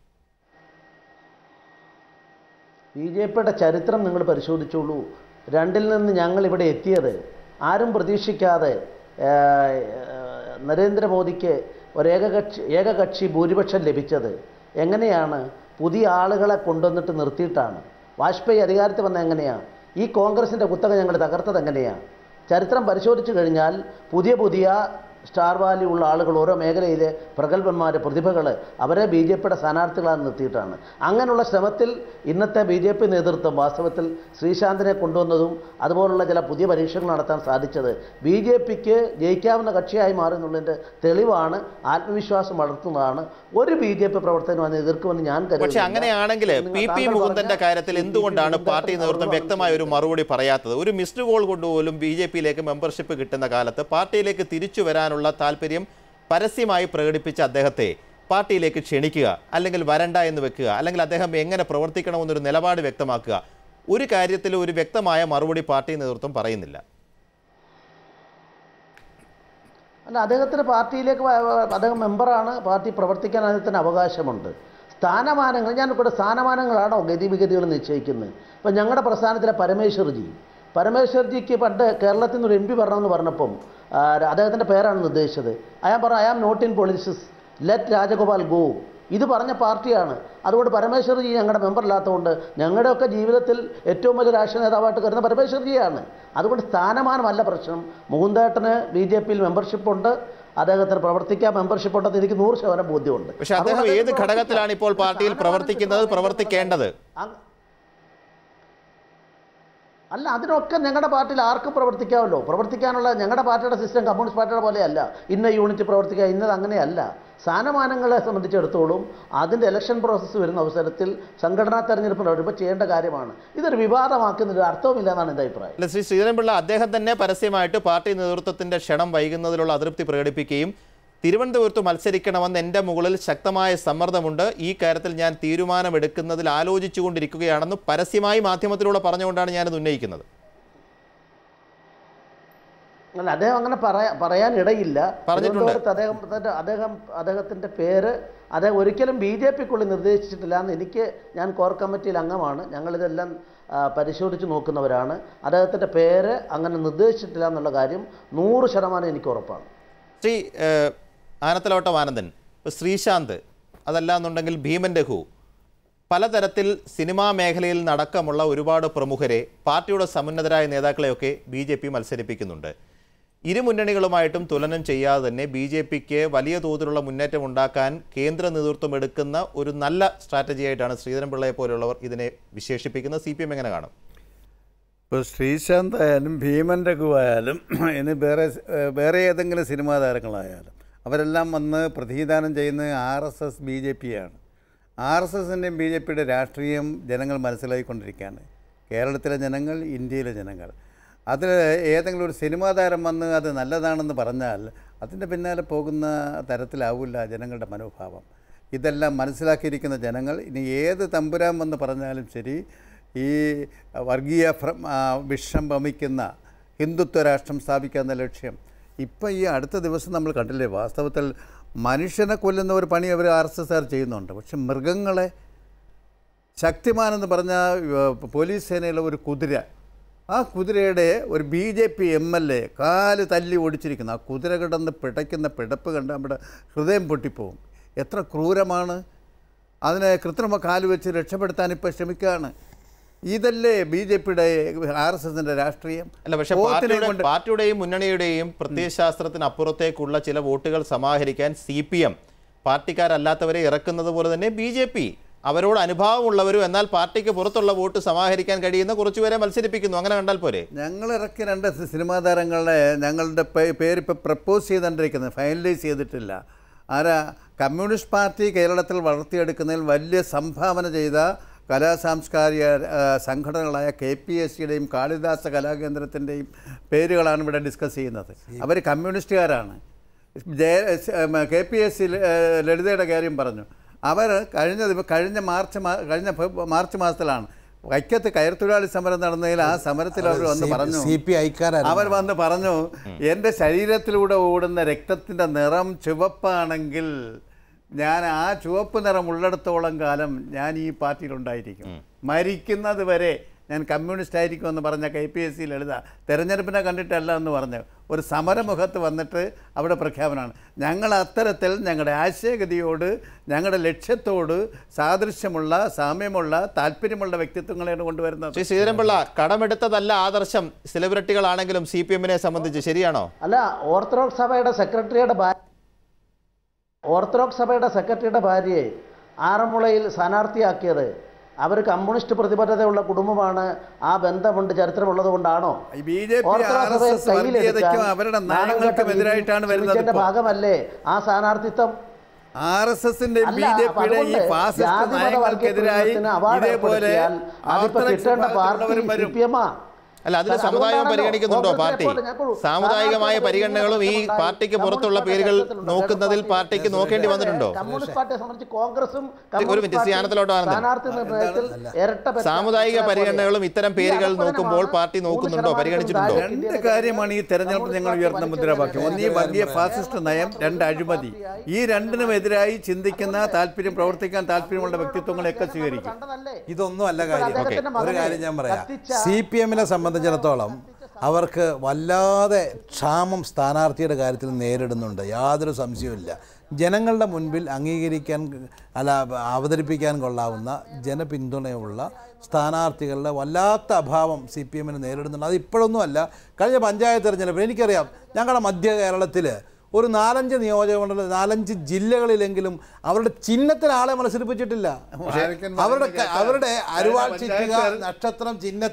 S6: ബി ജെ പിയുടെ ചരിത്രം നിങ്ങൾ പരിശോധിച്ചോളൂ രണ്ടിൽ നിന്ന് ഞങ്ങൾ ഇവിടെ എത്തിയത് ആരും പ്രതീക്ഷിക്കാതെ ആ, ആ, നരേന്ദ്രമോദിക്ക് ഒരു ഏകകക്ഷി ഏകകക്ഷി ഭൂരിപക്ഷം ലഭിച്ചത് എങ്ങനെയാണ് പുതിയ ആളുകളെ കൊണ്ടുവന്നിട്ട് നിർത്തിയിട്ടാണ് വാജ്പേയി അധികാരത്തിൽ വന്ന എങ്ങനെയാണ് ഈ കോൺഗ്രസിൻ്റെ കുത്തക ഞങ്ങൾ തകർത്തത് എങ്ങനെയാണ് ചരിത്രം പരിശോധിച്ചു കഴിഞ്ഞാൽ പുതിയ പുതിയ സ്റ്റാർ വാല്യൂ ഉള്ള ആളുകൾ ഓരോ മേഖലയിലെ പ്രഗത്ഭന്മാർ പ്രതിഭകൾ അവരെ ബി ജെ പിയുടെ സ്ഥാനാർത്ഥികളായി നിർത്തിയിട്ടാണ് അങ്ങനെയുള്ള ശ്രമത്തിൽ ഇന്നത്തെ ബി ജെ പി നേതൃത്വം വാസ്തവത്തിൽ ശ്രീശാന്തിനെ കൊണ്ടുവന്നതും അതുപോലുള്ള ചില പുതിയ പരീക്ഷകൾ നടത്താൻ സാധിച്ചത് ബി ജെ പിക്ക് ജയിക്കാവുന്ന കക്ഷിയായി മാറി എന്നുള്ളതിൻ്റെ തെളിവാണ് ആത്മവിശ്വാസം വളർത്തുന്നതാണ് ഒരു ബി ജെ പി പ്രവർത്തനം അതിനെ എതിർക്കുമെന്ന് ഞാൻ
S1: പക്ഷെ
S6: കരുതുന്നില്ല.
S1: അങ്ങനെയാണെങ്കിൽ
S6: നിങ്ങൾ
S1: പി പി
S6: താങ്കൾ
S1: മുകുന്ദന്റെ
S6: പറഞ്ഞ
S1: കാര്യത്തിൽ
S6: പി. പി.
S1: എന്തുകൊണ്ടാണ്
S6: മുകുന്ദൻ
S1: പാർട്ടി നേതൃത്വം
S6: അവരോട്
S1: വ്യക്തമായ ഒരു മറുപടി പറയാത്തത് ഒരു മിസ്ഡ് കോൾ കൊണ്ടുപോലും ബി ജെ പിയിലേക്ക് മെമ്പർഷിപ്പ് കിട്ടുന്ന കാലത്ത് പാർട്ടിയിലേക്ക് തിരിച്ചു വരാനുള്ള താല്പര്യം പരസ്യമായി പ്രകടിപ്പിച്ച അദ്ദേഹത്തെ പാർട്ടിയിലേക്ക് ക്ഷണിക്കുക അല്ലെങ്കിൽ വരണ്ട എന്ന് വെക്കുക അല്ലെങ്കിൽ അദ്ദേഹം എങ്ങനെ പ്രവർത്തിക്കണമെന്നൊരു നിലപാട് വ്യക്തമാക്കുക ഒരു കാര്യത്തിൽ ഒരു വ്യക്തമായ മറുപടി പാർട്ടി നേതൃത്വം പറയുന്നില്ല
S6: അല്ല അദ്ദേഹത്തിന് പാർട്ടിയിലേക്ക് വ- വ- അദ്ദേഹം മെമ്പറാണ് പാർട്ടി പ്രവർത്തിക്കാൻ അദ്ദേഹത്തിന് അവകാശമുണ്ട് സ്ഥാനമാനങ്ങൾ ഞാൻ ഇവിടെ സ്ഥാനമാനങ്ങളാണോ ഗതിവിഗതികൾ നിശ്ചയിക്കുന്നത് ഇപ്പം ഞങ്ങളുടെ പ്രസ്ഥാനത്തിലെ പരമേശ്വർജി പരമേശ്വർജിക്ക് പണ്ട് കേരളത്തിൽ നിന്ന് ഒരു എം പി വരണമെന്ന് പറഞ്ഞപ്പം ആ, അദ്ദേഹത്തിൻ്റെ പേരാണ് നിർദ്ദേശിച്ചത് അയാൾ പറഞ്ഞു I am not in politics let Rajagopal go ഇത് പറഞ്ഞ പാർട്ടിയാണ് അതുകൊണ്ട് പരമേശ്വർജി ഞങ്ങളുടെ മെമ്പറില്ലാത്തതുകൊണ്ട് ഞങ്ങളുടെയൊക്കെ ജീവിതത്തിൽ ഏറ്റവും വലിയ രാഷ്ട്രീയ നേതാവായിട്ട് കരുതുന്ന പരമേശ്വർജിയാണ് അതുകൊണ്ട് സ്ഥാനമാനമല്ല പ്രശ്നം മുകുന്ദേട്ടന് ബി ജെ പിയിൽ മെമ്പർഷിപ്പ് ഉണ്ട് അദ്ദേഹത്തിന് പ്രവർത്തിക്കാൻ മെമ്പർഷിപ്പ് ഉണ്ടെന്ന് എനിക്ക് നൂറ് ശതമാനം ബോധ്യമുണ്ട്
S1: പക്ഷെ അദ്ദേഹം
S6: അതുകൊണ്ട്
S1: ഏത്
S6: അദ്ദേഹം
S1: ഘടകത്തിലാണ് ഇപ്പോൾ
S6: പ്രവർത്തിക്കാം.
S1: പാർട്ടിയിൽ
S6: സ്ഥാനമാനത്തിൽ
S1: പ്രവർത്തിക്കുന്നത്
S6: പ്രവർത്തിക്കാൻ
S1: പ്രവർത്തിക്കേണ്ടത്
S6: അങ്- അല്ല അതിനൊക്കെ ഞങ്ങളുടെ പാർട്ടിയിൽ ആർക്കും പ്രവർത്തിക്കാമല്ലോ പ്രവർത്തിക്കാനുള്ള ഞങ്ങളുടെ പാർട്ടിയുടെ സിസ്റ്റം കമ്മ്യൂണിസ്റ്റ് പാർട്ടിയുടെ പോലെയല്ല ഇന്ന യൂണിറ്റ് പ്രവർത്തിക്കുക ഇന്നത് അങ്ങനെയല്ല സ്ഥാനമാനങ്ങളെ സംബന്ധിച്ചിടത്തോളം അതിൻ്റെ ഇലക്ഷൻ പ്രോസസ്സ് വരുന്ന അവസരത്തിൽ സംഘടനാ തെരഞ്ഞെടുപ്പ് വരുമ്പോൾ ചെയ്യേണ്ട കാര്യമാണ് ഇതൊരു വിവാദമാക്കുന്നതിൽ അർത്ഥവുമില്ല എന്നാണ് എൻ്റെ അഭിപ്രായം
S1: അല്ല ശ്രീ ശ്രീധരൻപിള്ള അദ്ദേഹം തന്നെ പരസ്യമായിട്ട് പാർട്ടി നേതൃത്വത്തിന്റെ ക്ഷണം വൈകുന്നതിലുള്ള അതൃപ്തി പ്രകടിപ്പിക്കുകയും തിരുവനന്തപുരത്ത് മത്സരിക്കണമെന്ന് എൻ്റെ മുകളിൽ ശക്തമായ സമ്മർദ്ദമുണ്ട് ഈ കാര്യത്തിൽ ഞാൻ തീരുമാനമെടുക്കുന്നതിൽ ആലോചിച്ചുകൊണ്ടിരിക്കുകയാണെന്ന് പരസ്യമായി മാധ്യമത്തിലൂടെ പറഞ്ഞുകൊണ്ടാണ് ഞാനത് ഉന്നയിക്കുന്നത്
S6: അല്ല അദ്ദേഹം അങ്ങനെ പറയാ പറയാൻ ഇടയില്ല
S1: പറഞ്ഞിട്ടുണ്ട്.
S6: തിരുവനന്തപുരത്ത് അദ്ദേഹം തന്റെ- അദ്ദേഹം അദ്ദേഹത്തിൻ്റെ പേര് അദ്ദേഹം ഒരിക്കലും ബി ജെ പിക്കുള്ളിൽ നിർദ്ദേശിച്ചിട്ടില്ല എന്ന് എനിക്ക് ഞാൻ കോർ കമ്മിറ്റിയിൽ അംഗമാണ് ഞങ്ങളിതെല്ലാം ആ, പരിശോധിച്ച് നോക്കുന്നവരാണ് അദ്ദേഹത്തിൻ്റെ പേര് അങ്ങനെ നിർദ്ദേശിച്ചിട്ടില്ല എന്നുള്ള കാര്യം നൂറ് ശതമാനം എനിക്ക് ഉറപ്പാണ്
S1: ശ്രീ ഏഹ്, ആനത്തലോട്ടം ആനന്ദൻ ഇപ്പൊ ശ്രീശാന്ത് അതല്ല എന്നുണ്ടെങ്കിൽ ഭീമൻ രഘു പലതരത്തിൽ സിനിമാ മേഖലയിൽ നടക്കമുള്ള ഒരുപാട് പ്രമുഖരെ പാർട്ടിയുടെ സമുന്നതരായ നേതാക്കളെയൊക്കെ ബി ജെ പി മത്സരിപ്പിക്കുന്നുണ്ട് ഇരു മുന്നണികളുമായിട്ടും തുലനം ചെയ്യാതെ തന്നെ ബി ജെ പിക്ക് വലിയ തോതിലുള്ള മുന്നേറ്റം ഉണ്ടാക്കാൻ കേന്ദ്ര നേതൃത്വം എടുക്കുന്ന ഒരു നല്ല സ്ട്രാറ്റജി ആയിട്ടാണ് ശ്രീധരൻപിള്ളയെ പോലുള്ളവർ ഇതിനെ വിശേഷിപ്പിക്കുന്നത് സി പി എം എങ്ങനെ കാണും
S3: ഇപ്പോൾ ശ്രീശാന്ത് ആയാലും ഭീമൻ രഘു ആയാലും ഇനി വേറെ ഏഹ് വേറെ ഏതെങ്കിലും സിനിമാ താരങ്ങളായാലും അവരെല്ലാം വന്ന് പ്രതിദാനം ചെയ്യുന്നത് R S S B J P ആണ് ആർ എസ് എസിൻ്റെയും ബി ജെ പിയുടെ രാഷ്ട്രീയം ജനങ്ങൾ മനസ്സിലാക്കിക്കൊണ്ടിരിക്കുകയാണ് കേരളത്തിലെ ജനങ്ങൾ ഇന്ത്യയിലെ ജനങ്ങൾ അതിൽ ഏതെങ്കിലും ഒരു സിനിമാ താരം വന്ന് അത് നല്ലതാണെന്ന് പറഞ്ഞാൽ അതിൻ്റെ പിന്നാലെ പോകുന്ന തരത്തിലാവില്ല ജനങ്ങളുടെ മനോഭാവം ഇതെല്ലാം മനസ്സിലാക്കിയിരിക്കുന്ന ജനങ്ങൾ ഇനി ഏത് തമ്പുരാൻ വന്ന് പറഞ്ഞാലും ശരി ഈ വർഗീയ ഭ്ര- ആ, വിഷം വമിക്കുന്ന ഹിന്ദുത്വ രാഷ്ട്രം സ്ഥാപിക്കാവുന്ന ലക്ഷ്യം ഇപ്പം ഈ അടുത്ത ദിവസം നമ്മൾ കണ്ടില്ലേ വാസ്തവത്തിൽ മനുഷ്യനെ കൊല്ലുന്ന ഒരു പണി അവർ ആർ എസ് എസ് ചെയ്യുന്നുണ്ട് പക്ഷെ മൃഗങ്ങളെ ശക്തിമാൻ എന്ന് പറഞ്ഞ ഏഹ്, പോലീസ് സേനയിലെ ഒരു കുതിര ആ കുതിരയുടെ ഒരു B J P M L A കാല് തല്ലി ഓടിച്ചിരിക്കുന്നു ആ കുതിര കിടന്ന് പിടയ്ക്കുന്ന പിടപ്പ് കണ്ട് നമ്മുടെ ഹൃദയം പൊട്ടിപ്പോവും എത്ര ക്രൂരമാണ് അതിനെ കൃത്രിമ കാല് വെച്ച് രക്ഷപ്പെടുത്താൻ ഇപ്പോൾ ശ്രമിക്കുകയാണ് ഇതല്ലേ ബി ജെ പിയുടെ ആർ എസ് എസിൻ്റെ രാഷ്ട്രീയം
S1: അല്ല പക്ഷെ
S3: പോത്തിനെ
S1: പാർട്ടിയുടെ
S3: കൊണ്ട്
S1: പാർട്ടിയുടെയും മുന്നണിയുടെയും പ്രത്യയശാസ്ത്രത്തിന് അപ്പുറത്തേക്കുള്ള ചില വോട്ടുകൾ സമാഹരിക്കാൻ സി പി എം പാർട്ടിക്കാരല്ലാത്തവരെ ഇറക്കുന്നത് പോലെ തന്നെ ബി ജെ പി അവരോട് അനുഭാവമുള്ളവരും എന്നാൽ പാർട്ടിക്ക് പുറത്തുള്ള വോട്ട് സമാഹരിക്കാൻ കഴിയുന്ന കുറച്ചുപേരെ മത്സരിപ്പിക്കുന്നു അങ്ങനെ കണ്ടാൽ പോരെ
S3: ഞങ്ങൾ ഇറക്കിയ രണ്ട് സി- സിനിമാ താരങ്ങളെ ഞങ്ങളുടെ പേ- പേരിപ്പോൾ പ്രപ്പോസ് ചെയ്തുകൊണ്ടിരിക്കുന്നത് ഫൈനലൈസ് ചെയ്തിട്ടില്ല ആരാ കമ്മ്യൂണിസ്റ്റ് പാർട്ടി കേരളത്തിൽ വളർത്തിയെടുക്കുന്നതിൽ വലിയ സംഭാവന ചെയ്ത കലാ സാംസ്കാരിക ആ, സംഘടനകളായ കെ പി എസ് സിയുടെയും കാളിദാസ കലാകേന്ദ്രത്തിൻ്റെയും പേരുകളാണ് ഇവിടെ ഡിസ്കസ് ചെയ്യുന്നത് അവർ കമ്മ്യൂണിസ്റ്റുകാരാണ് ജയ കെ പി എസ് സി ലളിതയുടെ കാര്യം പറഞ്ഞു അവർ കഴിഞ്ഞ ദിവ- കഴിഞ്ഞ മാർച്ച് മാ കഴിഞ്ഞ ഫെബ്- മാർച്ച് മാസത്തിലാണ് വൈക്കത്ത് കയർത്തൊഴിലാളി സമരം നടന്നതിൽ ആ സമരത്തിൽ അവർ വന്ന് പറഞ്ഞു
S5: സി പി ഐക്കാരായിരുന്നു
S3: അവർ വന്ന് പറഞ്ഞു എൻ്റെ ശരീരത്തിലൂടെ ഓടുന്ന രക്തത്തിൻ്റെ നിറം ചുവപ്പാണെങ്കിൽ ഞാൻ ആ ചുവപ്പ് നിറം ഉള്ളിടത്തോളം കാലം ഞാൻ ഈ പാർട്ടിയിലുണ്ടായിരിക്കും മരിക്കുന്നത് വരെ ഞാൻ കമ്മ്യൂണിസ്റ്റ് ആയിരിക്കുമെന്ന് പറഞ്ഞ K P S C Lalitha തെരഞ്ഞെടുപ്പിനെ കണ്ടിട്ടല്ല എന്ന് പറഞ്ഞ് ഒരു സമരമുഖത്ത് വന്നിട്ട് അവിടെ പ്രഖ്യാപനമാണ് ഞങ്ങൾ അത്തരത്തിൽ ഞങ്ങളുടെ ആശയഗതിയോട് ഞങ്ങളുടെ ലക്ഷ്യത്തോട് സാദൃശ്യമുള്ള സാമ്യമുള്ള താല്പര്യമുള്ള വ്യക്തിത്വങ്ങളെയാണ് കൊണ്ടുവരുന്നത്
S1: ശ്രീ ശ്രീധരൻപിള്ള കടമെടുത്തതല്ല ആദർശം സെലിബ്രിറ്റികളാണെങ്കിലും സി പി എമ്മിനെ സംബന്ധിച്ച് ശരിയാണോ
S6: അല്ല ഓർത്തഡോക്സ് സഭയുടെ സെക്രട്ടറിയുടെ ഭാര്യ ഓർത്തഡോക്സ് സഭയുടെ സെക്രട്ടറിയുടെ ഭാര്യയെ ആറന്മുളയിൽ സ്ഥാനാർത്ഥിയാക്കിയത് അവർ കമ്മ്യൂണിസ്റ്റ് പ്രതിബദ്ധതയുള്ള കുടുംബമാണ് ആ ബന്ധമുണ്ട് ചരിത്രമുള്ളത് കൊണ്ടാണോ
S3: ഈ BJP,
S6: ഓർത്തഡോക്സ് സഭയെ
S3: RSS വർഗീയതയ്ക്കും
S6: കയ്യിലെടുക്കാൻ
S3: അവരുടെ
S6: നാണംകെട്ട
S3: നയങ്ങൾക്കും
S6: രീതി
S3: എതിരായിട്ടാണ് വരുന്നത്
S6: ശ്രമിച്ചതിന്റെ
S3: ഇപ്പോൾ.
S6: ഭാഗമല്ലേ ആ സ്ഥാനാർത്ഥിത്വം
S3: ആർ എസ് എസിന്റെ
S6: അല്ല,
S3: ബി ജെ
S6: അപ്പൊ
S3: പിയുടെ ഈ
S6: അതുകൊണ്ട്
S3: ഫാസിസ്റ്റ്
S6: ജാതിമത
S3: നയങ്ങൾക്കെതിരായി
S6: വർഗീയത്തിന് award
S3: ഇതേപോലെ
S6: ഏർപ്പെടുത്തിയാൽ അതിപ്പോ
S3: orthodox
S6: കിട്ടേണ്ട പാർട്ടി
S3: വിഭാഗത്തിലുള്ളവരും വരും
S6: CPM ആ.
S1: അല്ല അതിന്
S6: അതുകൊണ്ടാണല്ലോ
S1: സമുദായം പരിഗണിക്കുന്നുണ്ടോ
S6: കോൺഗ്രസിനെ
S1: പാർട്ടി
S6: പോലെ ഞാൻ ഇപ്പോൾ
S1: സാമുദായികമായ
S6: സ്ഥാനാർത്ഥികളുടെ
S1: പരിഗണനകളും ഈ
S6: പ്രശ്നമുണ്ടായി.
S1: പാർട്ടിക്ക് പുറത്തുള്ള
S6: കമ്മ്യൂണിസ്റ്റ്
S1: പേരുകൾ
S6: പാർട്ടി ചരിത്രത്തിലുണ്ട്.
S1: നോക്കുന്നതിൽ
S6: കേരള
S1: പാർട്ടിക്ക് നോക്കേണ്ടി വന്നിട്ടുണ്ടോ
S6: കമ്മ്യൂണിസ്റ്റ് പാർട്ടിയെ സംബന്ധിച്ച് കോൺഗ്രസും
S1: ഒരു മിനിറ്റ്, ശ്രീ ആനന്ദലോട്ട് ആനന്ദൻ.
S6: സ്ഥാനാർത്ഥി നിർണയത്തിൽ ഇരട്ട പെറ്റ-
S1: സാമുദായിക
S6: പോലെ.
S1: പരിഗണനകളും ഇത്തരം
S6: ഈ
S1: പേരുകൾ
S6: അധപ്പതനമാണ്
S1: നോക്കുമ്പോൾ പാർട്ടി
S6: മൂന്ന്
S1: നോക്കുന്നുണ്ടോ
S6: ശതമാനത്തിൽ
S1: പരിഗണിച്ചിട്ടുണ്ടോ
S6: താഴെ
S3: രണ്ട്
S6: ഇന്ത്യയിലെ
S3: കാര്യമാണ് ഈ തെരഞ്ഞെടുപ്പ് ഞങ്ങൾ ഉയർന്ന മുദ്രാവാക്യം ഒന്ന് ഈ വർഗീയ ഫാസിസ്റ്റ് നയം രണ്ട് അഴിമതി ഈ രണ്ടിനുമെതിരായി ചിന്തിക്കുന്ന താല്പര്യം പ്രവർത്തിക്കാൻ താല്പര്യമുള്ള വ്യക്തിത്വങ്ങളെയൊക്കെ സ്വീകരിക്കും
S6: കണ്ടതല്ലേ?
S5: ഇതൊന്നും അല്ല
S6: ഇപ്പോൾ
S5: കാര്യം
S6: അദ്ദേഹത്തിന്റെ
S5: ഒരു
S6: മകനെ
S5: കാര്യം ഞാൻ പറയാം
S6: കത്തിച്ച-
S5: സി പി എമ്മിനെ സംബന്ധിച്ചിടത്തോളം അവർക്ക് വല്ലാതെ ക്ഷാമം സ്ഥാനാർത്ഥിയുടെ കാര്യത്തിൽ നേരിടുന്നുണ്ട് യാതൊരു സംശയവുമില്ല ജനങ്ങളുടെ മുൻപിൽ അംഗീകരിക്കാൻ അല്ല അവതരിപ്പിക്കാൻ കൊള്ളാവുന്ന ജനപിന്തുണയുള്ള സ്ഥാനാർത്ഥികളുടെ വല്ലാത്ത അഭാവം സി പി എമ്മിന് നേരിടുന്നുണ്ട് അത് ഇപ്പോഴൊന്നുമല്ല കഴിഞ്ഞ പഞ്ചായത്ത് തെരഞ്ഞെടുപ്പിൽ എനിക്കറിയാം ഞങ്ങളുടെ മധ്യ കേരളത്തിൽ ഒരു നാലഞ്ച് നിയോജകമണ്ഡലം നാലഞ്ച് ജില്ലകളിലെങ്കിലും അവരുടെ ചിഹ്നത്തിന് ആളെ മത്സരിപ്പിച്ചിട്ടില്ല അവരുടെ ക- അവരുടെ അരുവാൾ ചിറ്റുക നക്ഷത്രം ചിഹ്നത്തിൽ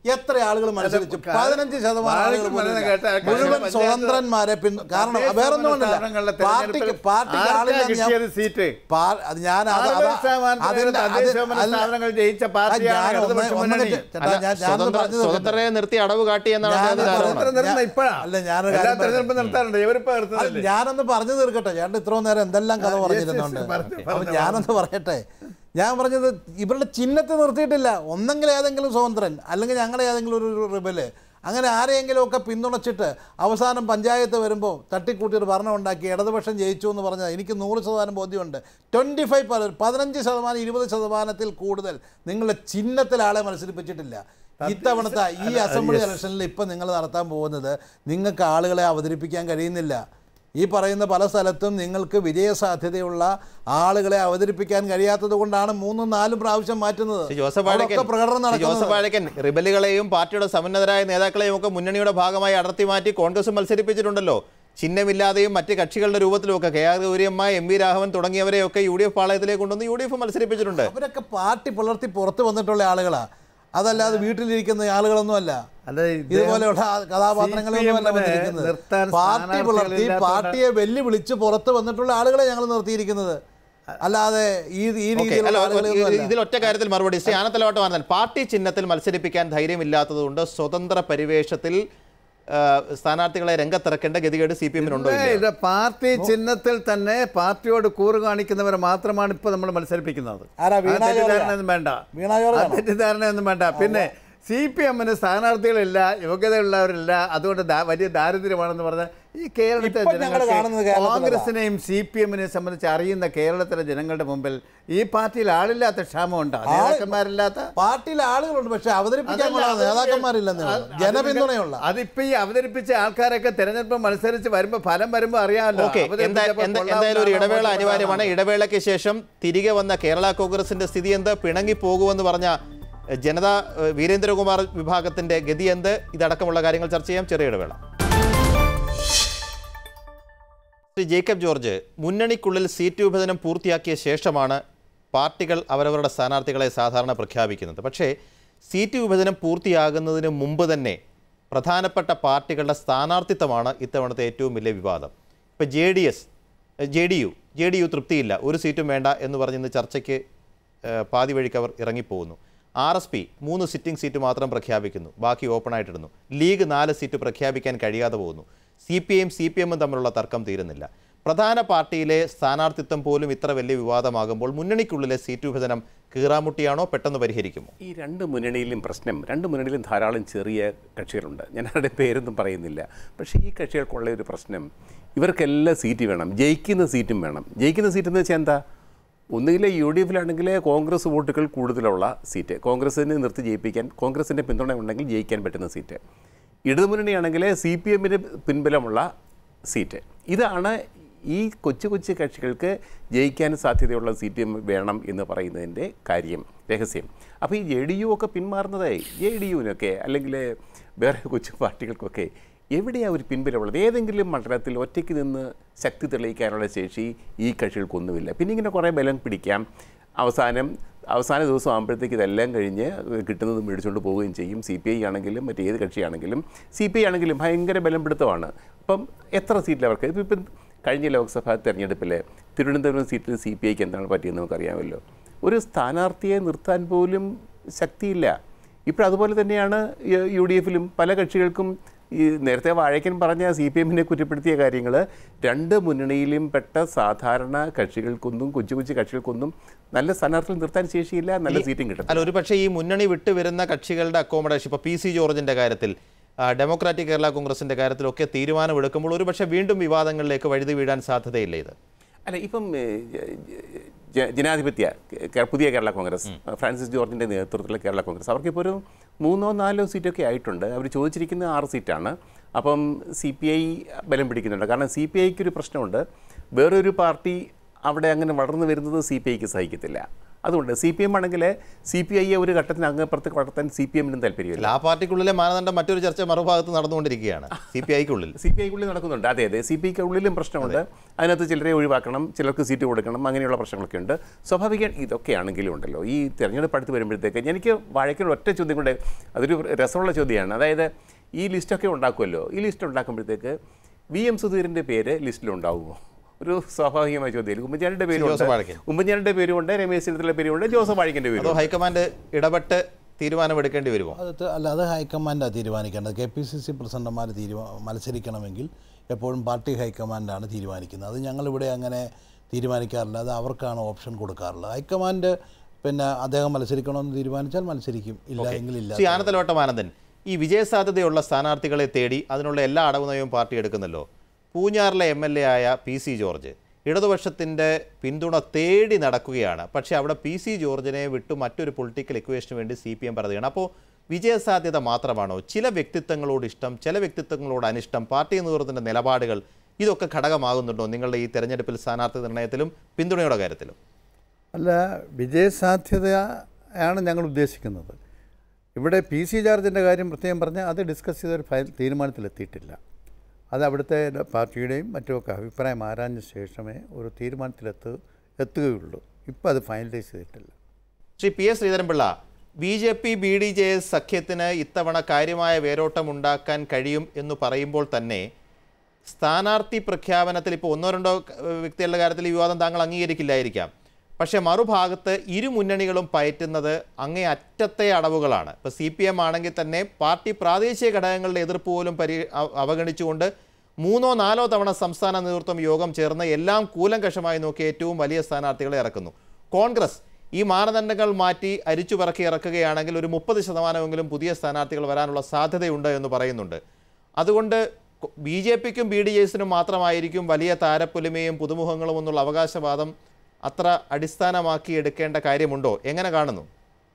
S5: എത്ര ആളുകൾ മത്സരിച്ചു
S3: കാ-
S5: പതിനഞ്ച് ശതമാനം ആളുകൾ
S3: വാഴയ്ക്ക്
S5: പോലും
S3: മരുന്ന്
S5: ഇല്ല.
S3: കേട്ട ആൾക്കാർ
S5: മുഴുവൻ
S3: പഞ്ചായത്ത്
S5: സ്വതന്ത്രന്മാരെ പിൻ കാരണം
S3: തദ്ദേശ
S5: വേറെ ഒന്നും
S3: സ്ഥാപനങ്ങളിലെ
S5: പാർട്ടിക്ക്
S3: തെരഞ്ഞെടുപ്പിൽ
S5: പാർട്ടിക്ക്
S3: ആർക്കാ
S5: ആളില്ല ഞാൻ
S3: കിട്ടിയത് സീറ്റ്?
S5: പാ- അത് ഞാൻ അത്
S3: അറുപത്
S5: അതാ-
S3: ശതമാനത്തിലേറെ
S5: അതിന്റെ-
S3: തദ്ദേശ
S5: അത്
S3: ഭരണ
S5: അല്ല.
S3: സ്ഥാപനങ്ങൾ ജയിച്ച
S5: ആ,
S3: പാർട്ടിയാണ്
S5: ഞാൻ ഒന്ന്
S3: ഇടതുപക്ഷ
S5: ഒന്ന്
S3: മുന്നണി.
S5: ചേട്ടാ,
S1: അല്ല,
S5: ഞാൻ- ഞാനൊന്ന്
S1: സ്വതന്ത്ര
S5: പറഞ്ഞു തീർക്കട്ടെ.
S1: സ്വതന്ത്രരെ നിർത്തി അടവ് കാട്ടി എന്നാണ്
S5: ഞാൻ
S1: അദ്ദേഹത്തിന്റെ
S5: പറഞ്ഞത്
S1: ആരോപണം
S3: സ്വതന്ത്രം നിർത്തുന്ന
S5: ഞാൻ-
S3: ഇപ്പഴാ.
S5: അല്ല, ഞാനൊരു
S3: എല്ലാ
S5: കാര്യം
S3: തെരഞ്ഞെടുപ്പും നടത്താറുണ്ട് ഇവരിപ്പോ
S5: അല്ല,
S3: നിർത്തുന്നില്ലേ
S5: ഞാനൊന്ന് പറഞ്ഞു തീർക്കട്ടെ ചേട്ടൻ ഇത്രയും നേരം എന്തെല്ലാം കഥ
S3: yes, yes,
S5: പറഞ്ഞിരുന്നുണ്ട്
S3: പറഞ്ഞു,
S5: അപ്പൊ
S3: പറഞ്ഞു,
S5: ഞാനൊന്ന് പറയട്ടെ ഞാൻ പറഞ്ഞത് ഇവരുടെ ചിഹ്നത്തെ നിർത്തിയിട്ടില്ല ഒന്നെങ്കിൽ ഏതെങ്കിലും സ്വതന്ത്രൻ അല്ലെങ്കിൽ ഞങ്ങളുടെ ഏതെങ്കിലും ഒരു റിബല് അങ്ങനെ ആരെയെങ്കിലും ഒക്കെ പിന്തുണച്ചിട്ട് അവസാനം പഞ്ചായത്ത് വരുമ്പോൾ തട്ടിക്കൂട്ടി ഒരു ഭരണം ഉണ്ടാക്കി ഇടതുപക്ഷം ജയിച്ചു എന്ന് പറഞ്ഞാൽ എനിക്ക് നൂറ് ശതമാനം ബോധ്യമുണ്ട് ട്വൻറ്റി ഫൈവ് പതിനഞ്ച് ശതമാനം ഇരുപത് ശതമാനത്തിൽ കൂടുതൽ നിങ്ങളുടെ ചിഹ്നത്തിൽ ആളെ മത്സരിപ്പിച്ചിട്ടില്ല ഇത്തവണത്തെ ഈ അസംബ്ലി ഇലക്ഷനിൽ ഇപ്പം നിങ്ങൾ നടത്താൻ പോകുന്നത് നിങ്ങൾക്ക് ആളുകളെ അവതരിപ്പിക്കാൻ കഴിയുന്നില്ല ഈ പറയുന്ന പല സ്ഥലത്തും നിങ്ങൾക്ക് വിജയസാധ്യതയുള്ള ആളുകളെ അവതരിപ്പിക്കാൻ കഴിയാത്തത് കൊണ്ടാണ് മൂന്നും നാലും പ്രാവശ്യം മാറ്റുന്നത്
S1: ശ്രീ ജോസഫ് വാഴക്കൻ
S5: അവിടെയൊക്കെ പ്രകടനം
S1: ശ്രീ ജോസഫ്
S5: നടക്കുന്നത്
S1: വാഴക്കൻ റിബലുകളെയും പാർട്ടിയുടെ സമുന്നതരായ നേതാക്കളെയും ഒക്കെ മുന്നണിയുടെ ഭാഗമായി അടർത്തി മാറ്റി കോൺഗ്രസ് മത്സരിപ്പിച്ചിട്ടുണ്ടല്ലോ ചിഹ്നമില്ലാതെയും മറ്റ് കക്ഷികളുടെ രൂപത്തിലും ഒക്കെ K R Gouriamma M V Raghavan തുടങ്ങിയവരെയൊക്കെ യു ഡി എഫ് പാളയത്തിലേക്ക് കൊണ്ടുവന്ന് യു ഡി എഫ് മത്സരിപ്പിച്ചിട്ടുണ്ട്
S5: അവരൊക്കെ പാർട്ടി പുലർത്തി പുറത്ത് വന്നിട്ടുള്ള ആളുകളാ അതല്ലാതെ വീട്ടിലിരിക്കുന്ന ആളുകളൊന്നും അല്ല
S3: അല്ല, ഇദ്ദേഹം
S5: ഇതുപോലെയുള്ള കഥാപാത്രങ്ങളൊന്നും അല്ല
S3: CPM നെ
S5: വന്നിരിക്കുന്നത്
S3: നിർത്താൻ
S5: പാർട്ടി പുലർത്തി
S3: സ്ഥാനാർത്ഥികളില്ലാത്തതുകൊണ്ട്
S5: പാർട്ടിയെ വെല്ലുവിളിച്ച് പുറത്ത് വന്നിട്ടുള്ള ആളുകളെ ഞങ്ങൾ നിർത്തിയിരിക്കുന്നത് അല്ലാതെ ഈ ഈ
S1: ഓക്കെ അല്ല
S5: രീതിയിലുള്ള ആളുകളെയൊന്നും അല്ല
S1: ഇതിൽ ഒറ്റ കാര്യത്തിൽ മറുപടി ശ്രീ ആനത്തലവട്ടം വന്നാൽ പാർട്ടി ചിഹ്നത്തിൽ മത്സരിപ്പിക്കാൻ ധൈര്യമില്ലാത്തതുകൊണ്ട് സ്വതന്ത്ര പരിവേഷത്തിൽ ആ, സ്ഥാനാർത്ഥികളെ രംഗത്തിറക്കേണ്ട ഗതികേട് സി പി എമ്മിനുണ്ടോ
S3: ഏ,
S1: ഇല്ലയോ?
S3: ഇത് പാർട്ടി ചിഹ്നത്തിൽ തന്നെ പാർട്ടിയോട് കൂറ് കാണിക്കുന്നവരെ മാത്രമാണ് ഇപ്പൊ നമ്മൾ മത്സരിപ്പിക്കുന്നത്
S5: ആരാ, വീണ
S3: ആ തെറ്റിദ്ധാരണ
S5: ജോർജാ?
S3: ഒന്നും വേണ്ട
S5: വീണ ജോർജാണോ?
S3: ആ തെറ്റിദ്ധാരണയൊന്നും വേണ്ട പിന്നെ സി പി എമ്മിന് സ്ഥാനാർത്ഥികളില്ല യോഗ്യതയുള്ളവരില്ല അതുകൊണ്ട് ദാ- വലിയ ദാരിദ്ര്യമാണെന്ന് പറഞ്ഞാൽ ഈ കേരളത്തിലെ
S5: ഇപ്പൊ ഞങ്ങൾ കാണുന്നത്
S3: ജനങ്ങൾക്ക്
S5: കേരളത്തിലതാ.
S3: കോൺഗ്രസിനെയും സി പി എമ്മിനെയും സംബന്ധിച്ച് അറിയുന്ന കേരളത്തിലെ ജനങ്ങളുടെ മുമ്പിൽ ഈ പാർട്ടിയിൽ ആളില്ലാത്ത ക്ഷാമമുണ്ടോ നേതാക്കന്മാരില്ലാത്ത
S5: പാർട്ടിയിൽ ആളുകളുണ്ട് പക്ഷെ അവതരിപ്പിക്കാൻ
S3: അതല്ല,
S5: കൊള്ളാതെ നേതാക്കന്മാരില്ലെന്നേ ഉള്ളൂ.
S3: അത്
S5: ജനപിന്തുണയുള്ള
S3: അതിപ്പോ ഈ അവതരിപ്പിച്ച ആൾക്കാരൊക്കെ തെരഞ്ഞെടുപ്പ് മത്സരിച്ച് വരുമ്പോ ഫലം വരുമ്പോ അറിയാമല്ലോ
S1: ഓക്കെ എന്താ
S3: അവതരിപ്പിച്ചപ്പോൾ
S1: എന്താ-
S3: കൊള്ളാവുന്ന
S1: എന്തായാലും ഒരു
S3: ആളാണോ,
S1: ഇടവേള
S3: മോശം
S1: അനിവാര്യമാണ്
S3: ആളാണോ?
S1: ഇടവേളയ്ക്ക് ശേഷം തിരികെ വന്ന കേരള കോൺഗ്രസിന്റെ സ്ഥിതി എന്ത് പിണങ്ങി പോകുമെന്ന് പറഞ്ഞ എഹ്, ജനതാ എഹ്, വീരേന്ദ്രകുമാർ വിഭാഗത്തിന്റെ ഗതി എന്ത് ഇതടക്കമുള്ള കാര്യങ്ങൾ ചർച്ച ചെയ്യാം ചെറിയ ഇടവേള ശ്രീ ജേക്കബ് ജോർജ് മുന്നണിക്കുള്ളിൽ സീറ്റ് വിഭജനം പൂർത്തിയാക്കിയ ശേഷമാണ് പാർട്ടികൾ അവരവരുടെ സ്ഥാനാർത്ഥികളെ സാധാരണ പ്രഖ്യാപിക്കുന്നത് പക്ഷേ സീറ്റ് വിഭജനം പൂർത്തിയാകുന്നതിന് മുമ്പ് തന്നെ പ്രധാനപ്പെട്ട പാർട്ടികളുടെ സ്ഥാനാർത്ഥിത്വമാണ് ഇത്തവണത്തെ ഏറ്റവും വലിയ വിവാദം ഇപ്പോൾ J D S J D U J D U തൃപ്തിയില്ല ഒരു സീറ്റും വേണ്ട എന്ന് പറഞ്ഞ് ഇന്ന് ചർച്ചയ്ക്ക് ഏഹ്, പാതി വഴിക്ക് അവർ ഇറങ്ങിപ്പോകുന്നു ആർ എസ് പി മൂന്ന് സിറ്റിംഗ് സീറ്റ് മാത്രം പ്രഖ്യാപിക്കുന്നു ബാക്കി ഓപ്പൺ ആയിട്ടിടുന്നു ലീഗ് നാല് സീറ്റ് പ്രഖ്യാപിക്കാൻ കഴിയാതെ പോകുന്നു സി പി ഐയും സി പി എമ്മും തമ്മിലുള്ള തർക്കം തീരുന്നില്ല പ്രധാന പാർട്ടിയിലെ സ്ഥാനാർത്ഥിത്വം പോലും ഇത്ര വലിയ വിവാദമാകുമ്പോൾ മുന്നണിക്കുള്ളിലെ സീറ്റ് വിഭജനം കീറാമുട്ടിയാണോ പെട്ടെന്ന് പരിഹരിക്കുമോ
S4: ഈ രണ്ട് മുന്നണിയിലും പ്രശ്നം രണ്ട് മുന്നണിയിലും ധാരാളം ചെറിയ കക്ഷികളുണ്ട് ഞാൻ അവരുടെ പേരൊന്നും പറയുന്നില്ല പക്ഷേ ഈ കക്ഷികൾക്കുള്ള ഒരു പ്രശ്നം ഇവർക്കെല്ലാം സീറ്റ് വേണം ജയിക്കുന്ന സീറ്റും വേണം ജയിക്കുന്ന സീറ്റ് എന്ന് വെച്ചാൽ എന്താ ഒന്നുകിൽ യു ഡി എഫിലാണെങ്കിൽ കോൺഗ്രസ് വോട്ടുകൾ കൂടുതലുള്ള സീറ്റ് കോൺഗ്രസിനെ നിർത്തി ജയിപ്പിക്കാൻ കോൺഗ്രസിൻ്റെ പിന്തുണ ഉണ്ടെങ്കിൽ ജയിക്കാൻ പറ്റുന്ന സീറ്റ് ഇടതുമുന്നണിയാണെങ്കിൽ സി പി എമ്മിന് പിൻബലമുള്ള സീറ്റ് ഇതാണ് ഈ കൊച്ചു കൊച്ചു കക്ഷികൾക്ക് ജയിക്കാൻ സാധ്യതയുള്ള സീറ്റ് വേണം എന്ന് പറയുന്നതിൻ്റെ കാര്യം രഹസ്യം അപ്പോൾ ഈ ജെ ഡി യു ഒക്കെ പിന്മാറുന്നതായി ജെ ഡി യുവിനൊക്കെ അല്ലെങ്കിൽ വേറെ കൊച്ചു പാർട്ടികൾക്കൊക്കെ എവിടെയാണ് ഒരു പിൻബലമുള്ളത് ഏതെങ്കിലും മണ്ഡലത്തിൽ ഒറ്റയ്ക്ക് നിന്ന് ശക്തി തെളിയിക്കാനുള്ള ശേഷി ഈ കക്ഷികൾക്കൊന്നുമില്ല പിന്നെ ഇങ്ങനെ കുറേ ബലം പിടിക്കാം അവസാനം അവസാന ദിവസം ആകുമ്പോഴത്തേക്ക് ഇതെല്ലാം കഴിഞ്ഞ് കിട്ടുന്നത് മേടിച്ചുകൊണ്ട് പോവുകയും ചെയ്യും സി പി ഐ ആണെങ്കിലും മറ്റേത് കക്ഷിയാണെങ്കിലും സി പി ഐ ആണെങ്കിലും ഭയങ്കര ബലം പിടുത്തമാണ് അപ്പം എത്ര സീറ്റിൽ അവർക്ക് ഇപ്പം ഇപ്പം കഴിഞ്ഞ ലോക്സഭാ തെരഞ്ഞെടുപ്പിൽ തിരുവനന്തപുരം സീറ്റിൽ സി പി ഐക്ക് എന്താണ് പറ്റിയെന്ന് നമുക്കറിയാമല്ലോ ഒരു സ്ഥാനാർത്ഥിയെ നിർത്താൻ പോലും ശക്തിയില്ല ഇപ്പോൾ അതുപോലെ തന്നെയാണ് യു- യു ഡി എഫിലും പല കക്ഷികൾക്കും ഈ നേരത്തെ വാഴയ്ക്കൻ പറഞ്ഞ സി പി എമ്മിനെ കുറ്റപ്പെടുത്തിയ കാര്യങ്ങൾ രണ്ട് മുന്നണിയിലും പെട്ട സാധാരണ കക്ഷികൾക്കൊന്നും കൊച്ചു കൊച്ചു കക്ഷികൾക്കൊന്നും നല്ല സ്ഥാനാർത്ഥികൾ നിർത്താൻ ശേഷിയില്ല നല്ല സീറ്റും കിട്ടും
S1: അല്ല ഒരു പക്ഷേ ഈ മുന്നണി വിട്ടുവരുന്ന കക്ഷികളുടെ അക്കോമഡേഷൻ ഇപ്പോൾ പി സി ജോർജിന്റെ കാര്യത്തിൽ ആ, ഡെമോക്രാറ്റിക് കേരള കോൺഗ്രസിന്റെ കാര്യത്തിലൊക്കെ തീരുമാനമെടുക്കുമ്പോൾ ഒരു പക്ഷേ വീണ്ടും വിവാദങ്ങളിലേക്ക് വഴുതി വീഴാൻ സാധ്യതയില്ല ഇത്
S4: അല്ല ഇപ്പം ഏ, ജ- ജ- ജനാധിപത്യ കേ- പുതിയ കേരള കോൺഗ്രസ് ഫ്രാൻസിസ് ജോർജിൻ്റെ നേതൃത്വത്തിലുള്ള കേരള കോൺഗ്രസ് അവർക്കിപ്പോൾ ഒരു മൂന്നോ നാലോ സീറ്റൊക്കെ ആയിട്ടുണ്ട് അവർ ചോദിച്ചിരിക്കുന്നത് ആറ് സീറ്റാണ് അപ്പം സി പി ഐ ബലം പിടിക്കുന്നുണ്ട് കാരണം സി പി ഐക്ക് ഒരു പ്രശ്നമുണ്ട് വേറൊരു പാർട്ടി അവിടെ അങ്ങനെ വളർന്നു വരുന്നത് സി പി ഐക്ക് സഹിക്കത്തില്ല അതുകൊണ്ട് സി പി എം ആണെങ്കിൽ സി പി ഐയെ ഒരു ഘട്ടത്തിന് അങ്ങപ്പുറത്ത് വളർത്താൻ സി പി എമ്മിനും താല്പര്യമില്ല
S1: ആ പാർട്ടിക്കുള്ളിലെ മാനദണ്ഡം മറ്റൊരു ചർച്ച മറുഭാഗത്ത് നടന്നുകൊണ്ടിരിക്കുകയാണ് സി പി ഐക്കുള്ളിൽ
S4: സി പി ഐക്കുള്ളിൽ നടക്കുന്നുണ്ട് അതെ അതെ സി പി ഐക്ക് ഉള്ളിലും പ്രശ്നമുണ്ട് അതിനകത്ത് ചിലരെ ഒഴിവാക്കണം ചിലർക്ക് സീറ്റ് കൊടുക്കണം അങ്ങനെയുള്ള പ്രശ്നങ്ങളൊക്കെ ഉണ്ട് സ്വാഭാവിക ഇതൊക്കെയാണെങ്കിലും ഉണ്ടല്ലോ ഈ തെരഞ്ഞെടുപ്പ് അടുത്ത് വരുമ്പോഴത്തേക്ക് എനിക്ക് വാഴയ്ക്കുള്ള ഒറ്റ ചോദ്യം കൊണ്ട് അതൊരു രസമുള്ള ചോദ്യമാണ് അതായത് ഈ ലിസ്റ്റൊക്കെ ഉണ്ടാക്കുമല്ലോ ഈ ലിസ്റ്റ് ഉണ്ടാക്കുമ്പോഴത്തേക്ക് വി എം സുധീറിൻ്റെ പേര് ലിസ്റ്റിലുണ്ടാവുമോ ഒരു സ്വാഭാവികമായ ചോദ്യം ഉമ്മൻചാണ്ടിയുടെ പേരുണ്ട്
S1: ജോസഫ് വാഴക്കൻ.
S4: ഉമ്മൻചാണ്ടിയുടെ പേരുണ്ട് രമേശ് ചെന്നിത്തലയുടെ പേരുണ്ട് ജോസഫ് വാഴിക്കൻ്റെ
S1: അതോ
S4: പേരുണ്ട്
S1: ഹൈക്കമാൻഡ് ഇടപെട്ട് തീരുമാനമെടുക്കേണ്ടി വരുമോ
S5: അത് ത- അല്ല അത് ഹൈക്കമാൻഡാണ് തീരുമാനിക്കേണ്ടത് കെ പി സി സി പ്രസിഡന്റുമാർ തീരുമാ മത്സരിക്കണമെങ്കിൽ എപ്പോഴും പാർട്ടി ഹൈക്കമാൻഡാണ് തീരുമാനിക്കുന്നത് അത് ഞങ്ങളിവിടെ അങ്ങനെ തീരുമാനിക്കാറില്ല അത് അവർക്കാണ് ഓപ്ഷൻ കൊടുക്കാറുള്ളത് ഹൈക്കമാൻഡ് പിന്നെ അദ്ദേഹം മത്സരിക്കണമെന്ന് തീരുമാനിച്ചാൽ മത്സരിക്കും ഇല്ല എങ്കിൽ ഇല്ല
S1: ശ്രീ ആനന്ദലോട്ടം ആനന്ദൻ ഈ വിജയസാധ്യതയുള്ള സ്ഥാനാർത്ഥികളെ തേടി അതിനുള്ള എല്ലാ അടവുനയവും പാർട്ടി എടുക്കുന്നല്ലോ പൂഞ്ഞാറിലെ എം എൽ എ ആയ പി സി ജോർജ് ഇടതുപക്ഷത്തിൻ്റെ പിന്തുണ തേടി നടക്കുകയാണ് പക്ഷേ അവിടെ പി സി ജോർജിനെ വിട്ടു മറ്റൊരു പൊളിറ്റിക്കൽ ഇക്വേഷന് വേണ്ടി സി പി എം പറയുകയാണ് അപ്പോൾ വിജയസാധ്യത മാത്രമാണോ ചില വ്യക്തിത്വങ്ങളോട് ഇഷ്ടം ചില വ്യക്തിത്വങ്ങളോട് അനിഷ്ടം പാർട്ടി നേതൃത്വത്തിൻ്റെ നിലപാടുകൾ ഇതൊക്കെ ഘടകമാകുന്നുണ്ടോ നിങ്ങളുടെ ഈ തെരഞ്ഞെടുപ്പിൽ സ്ഥാനാർത്ഥി നിർണയത്തിലും പിന്തുണയുടെ കാര്യത്തിലും
S3: അല്ല വിജയസാധ്യതയാണ് ഞങ്ങൾ ഉദ്ദേശിക്കുന്നത് ഇവിടെ പി സി ജോർജിൻ്റെ കാര്യം പ്രത്യേകം പറഞ്ഞാൽ അത് ഡിസ്കസ് ചെയ്ത ഒരു ഫൈൽ തീരുമാനത്തിലെത്തിയിട്ടില്ല അത് അവിടുത്തെ പാർട്ടിയുടെയും മറ്റുമൊക്കെ അഭിപ്രായം ആരാഞ്ഞ ശേഷമേ ഒരു തീരുമാനത്തിലെത്തു എത്തുകയുള്ളൂ ഇപ്പം അത് ഫൈനലൈസ് ചെയ്തിട്ടില്ല
S1: Shri P S Sreedharan Pillai B J P B D J S സഖ്യത്തിന് ഇത്തവണ കാര്യമായ വേരോട്ടം ഉണ്ടാക്കാൻ കഴിയും എന്ന് പറയുമ്പോൾ തന്നെ സ്ഥാനാർത്ഥി പ്രഖ്യാപനത്തിൽ ഇപ്പോൾ ഒന്നോ രണ്ടോ ഏഹ്, വ്യക്തികളുടെ കാര്യത്തിൽ ഈ വിവാദം താങ്കൾ അംഗീകരിക്കില്ലായിരിക്കാം പക്ഷേ മറുഭാഗത്ത് ഇരു മുന്നണികളും പയറ്റുന്നത് അങ്ങേ അറ്റത്തെ അടവുകളാണ് ഇപ്പോൾ സി പി എം ആണെങ്കിൽ തന്നെ പാർട്ടി പ്രാദേശിക ഘടകങ്ങളുടെ എതിർപ്പ് പോലും പരി അവ- അവഗണിച്ചുകൊണ്ട് മൂന്നോ നാലോ തവണ സംസ്ഥാന നേതൃത്വം യോഗം ചേർന്ന് എല്ലാം കൂലങ്കഷമായി നോക്കി ഏറ്റവും വലിയ സ്ഥാനാർത്ഥികളെ ഇറക്കുന്നു കോൺഗ്രസ് ഈ മാനദണ്ഡങ്ങൾ മാറ്റി അരിച്ചു പറക്കി ഇറക്കുകയാണെങ്കിൽ ഒരു മുപ്പത് ശതമാനമെങ്കിലും പുതിയ സ്ഥാനാർത്ഥികൾ വരാനുള്ള സാധ്യതയുണ്ട് എന്ന് പറയുന്നുണ്ട് അതുകൊണ്ട് ബി ജെ പിക്കും ബി ഡി എസിനും മാത്രമായിരിക്കും വലിയ താരപ്പൊലിമയും പുതുമുഖങ്ങളും എന്നുള്ള അവകാശവാദം അത്ര അടിസ്ഥാനമാക്കി എടുക്കേണ്ട കാര്യമുണ്ടോ എങ്ങനെ കാണുന്നു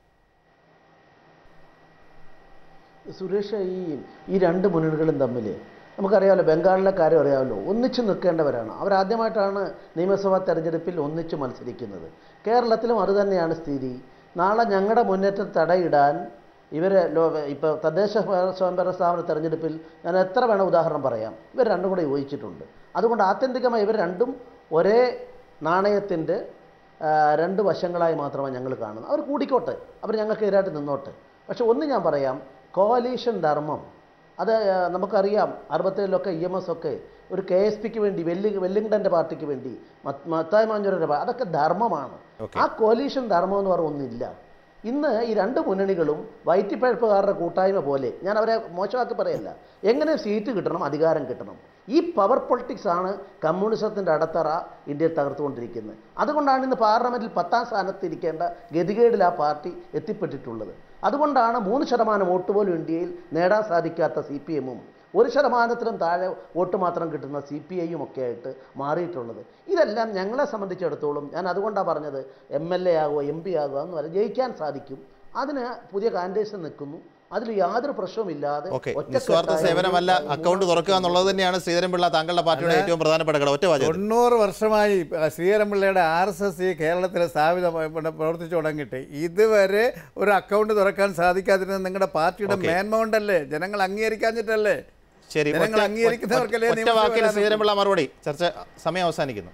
S6: സുരേഷ് ഈ ഈ രണ്ട് മുന്നണികളും തമ്മിൽ നമുക്കറിയാമല്ലോ ബംഗാളിലെ കാര്യം അറിയാമല്ലോ ഒന്നിച്ചു നിൽക്കേണ്ടവരാണ് അവരാദ്യമായിട്ടാണ് നിയമസഭാ തെരഞ്ഞെടുപ്പിൽ ഒന്നിച്ചു മത്സരിക്കുന്നത് കേരളത്തിലും അതുതന്നെയാണ് സ്ഥിതി നാളെ ഞങ്ങളുടെ മുന്നേറ്റം തടയിടാൻ ഇവർ ലോ ഇപ്പോൾ തദ്ദേശ ഭരണ സ്വയംഭരണ സ്ഥാപന തെരഞ്ഞെടുപ്പിൽ ഞാൻ എത്ര വേണം ഉദാഹരണം പറയാം ഇവർ രണ്ടും കൂടെ യോജിച്ചിട്ടുണ്ട് അതുകൊണ്ട് ആത്യന്തികമായി ഇവർ രണ്ടും ഒരേ നാണയത്തിൻ്റെ ആ, രണ്ട് വശങ്ങളായി മാത്രമാണ് ഞങ്ങൾ കാണുന്നത് അവർ കൂടിക്കോട്ടെ അവർ ഞങ്ങൾക്കെതിരായിട്ട് നിന്നോട്ടെ പക്ഷെ ഒന്ന് ഞാൻ പറയാം കോലീഷൻ ധർമ്മം അത് ആ, നമുക്കറിയാം അറുപത്തേഴിലൊക്കെ ഇ എം എസ് ഒക്കെ ഒരു കെ എസ് പിക്ക് വേണ്ടി വെല്ലി വെല്ലിംഗ്ടൻ്റെ പാർട്ടിക്ക് വേണ്ടി മത്ത് മത്തായി മാഞ്ചൂരിൻ്റെ പാ- അതൊക്കെ ധർമ്മമാണ് ആ കോലീഷൻ ധർമ്മം എന്ന് പറഞ്ഞ ഒന്നില്ല ഇന്ന് ഈ രണ്ട് മുന്നണികളും വയറ്റിപ്പഴപ്പുകാരുടെ കൂട്ടായ്മ പോലെ ഞാൻ അവരെ മോശമാക്കി പറയല്ല എങ്ങനെ സീറ്റ് കിട്ടണം അധികാരം കിട്ടണം ഈ പവർ പൊളിറ്റിക്സ് ആണ് കമ്മ്യൂണിസത്തിൻ്റെ അടത്തറ ഇന്ത്യയിൽ തകർത്തുകൊണ്ടിരിക്കുന്നത് അതുകൊണ്ടാണ് ഇന്ന് പാർലമെൻറ്റിൽ പത്താം സ്ഥാനത്ത് ഇരിക്കേണ്ട ഗതികേടിൽ ആ പാർട്ടി എത്തിപ്പെട്ടിട്ടുള്ളത് അതുകൊണ്ടാണ് മൂന്ന് ശതമാനം വോട്ട് പോലും ഇന്ത്യയിൽ നേടാൻ സാധിക്കാത്ത സി പി എമ്മും ഒരു ശതമാനത്തിലും താഴെ വോട്ട് മാത്രം കിട്ടുന്ന സി പി ഐയും ഒക്കെ ആയിട്ട് മാറിയിട്ടുള്ളത് ഇതെല്ലാം ഞങ്ങളെ സംബന്ധിച്ചിടത്തോളം ഞാൻ അതുകൊണ്ടാണ് പറഞ്ഞത് എം എൽ എ ആകുക എം പി ആകുക എന്ന് പറയാം ജയിക്കാൻ സാധിക്കും അതിന് പുതിയ കാൻഡിഡേറ്റ്സ് നിൽക്കുന്നു അതിൽ യാതൊരു പ്രശ്നവുമില്ലാതെ
S1: ഓക്കെ
S6: ഒറ്റക്കെട്ടായ
S1: നിസ്വാർത്ഥ
S6: ഒരു
S1: സേവനമല്ല
S6: മൂന്ന്
S1: അക്കൗണ്ട് തുറക്കുക എന്നുള്ളത് തന്നെയാണ് ശ്രീധരൻപിള്ള താങ്കളുടെ പാർട്ടിയുടെ ഏറ്റവും പ്രധാനപ്പെട്ട ഘടകം ഒറ്റ വാചകം
S3: തൊണ്ണൂറ് വർഷമായി ശ്രീധരൻപിള്ളയുടെ ആർ എസ് എസ് ഈ കേരളത്തിൽ സ്ഥാപിതമായി പിന്നെ പ്രവർത്തിച്ചു തുടങ്ങിയിട്ട് ഇതുവരെ ഒരു അക്കൗണ്ട് തുറക്കാൻ സാധിക്കാതിരുന്നത് നിങ്ങളുടെ പാർട്ടിയുടെ
S1: Okay.
S3: മേന്മ കൊണ്ടല്ലേ ജനങ്ങൾ അംഗീകരിക്കാഞ്ഞിട്ടല്ലേ
S1: ശരി
S3: ജനങ്ങൾ
S1: ഒറ്റ-
S3: അംഗീകരിക്കുന്നവർക്കല്ലേ
S1: ഒറ്റ
S3: നിയമസഭ
S1: വാക്കിൽ
S3: വരാൻ
S1: ശ്രീധരൻപിള്ള മറുപടി ചർച്ച സമയം അവസാനിക്കുന്നു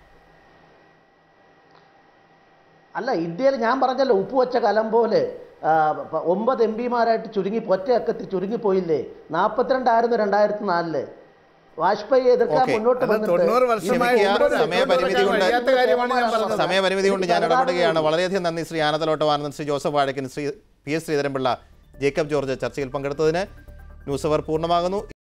S6: അല്ല ഇന്ത്യയിൽ ഞാൻ പറഞ്ഞല്ലോ ഉപ്പ് വെച്ച കലം പോലെ ആ, പ- ഒമ്പത് എം പിമാരായിട്ട് ചുരുങ്ങി ഒറ്റയക്കത്തിൽ ചുരുങ്ങിപ്പോയില്ലേ നാൽപ്പത്തിരണ്ടായിരുന്നു രണ്ടായിരത്തി നാലില് വാജ്പേയി എതിർക്കാൻ
S1: ഓക്കേ.
S6: മുന്നോട്ട്
S3: അല്ല,
S6: വന്നിട്ട്
S3: തൊണ്ണൂറ് വർഷമായി
S1: ക്ഷമിക്കുക,
S3: ഒമ്പത്
S1: സമയപരിമിതി കൊണ്ട്
S3: കഴിയാത്ത കാര്യമാണ് ഞാൻ പറഞ്ഞത്.
S1: സമയപരിമിതി കൊണ്ട് ഞാൻ ഇടപെടുകയാണ് വളരെയധികം നന്ദി ശ്രീ ആനന്ദലോട്ടം Anandan Shri Joseph Vazhakkan Shri P S Sreedharan Pillai Jacob George ചർച്ചയിൽ പങ്കെടുത്തതിന് ന്യൂസ് അവർ പൂർണ്ണമാകുന്നു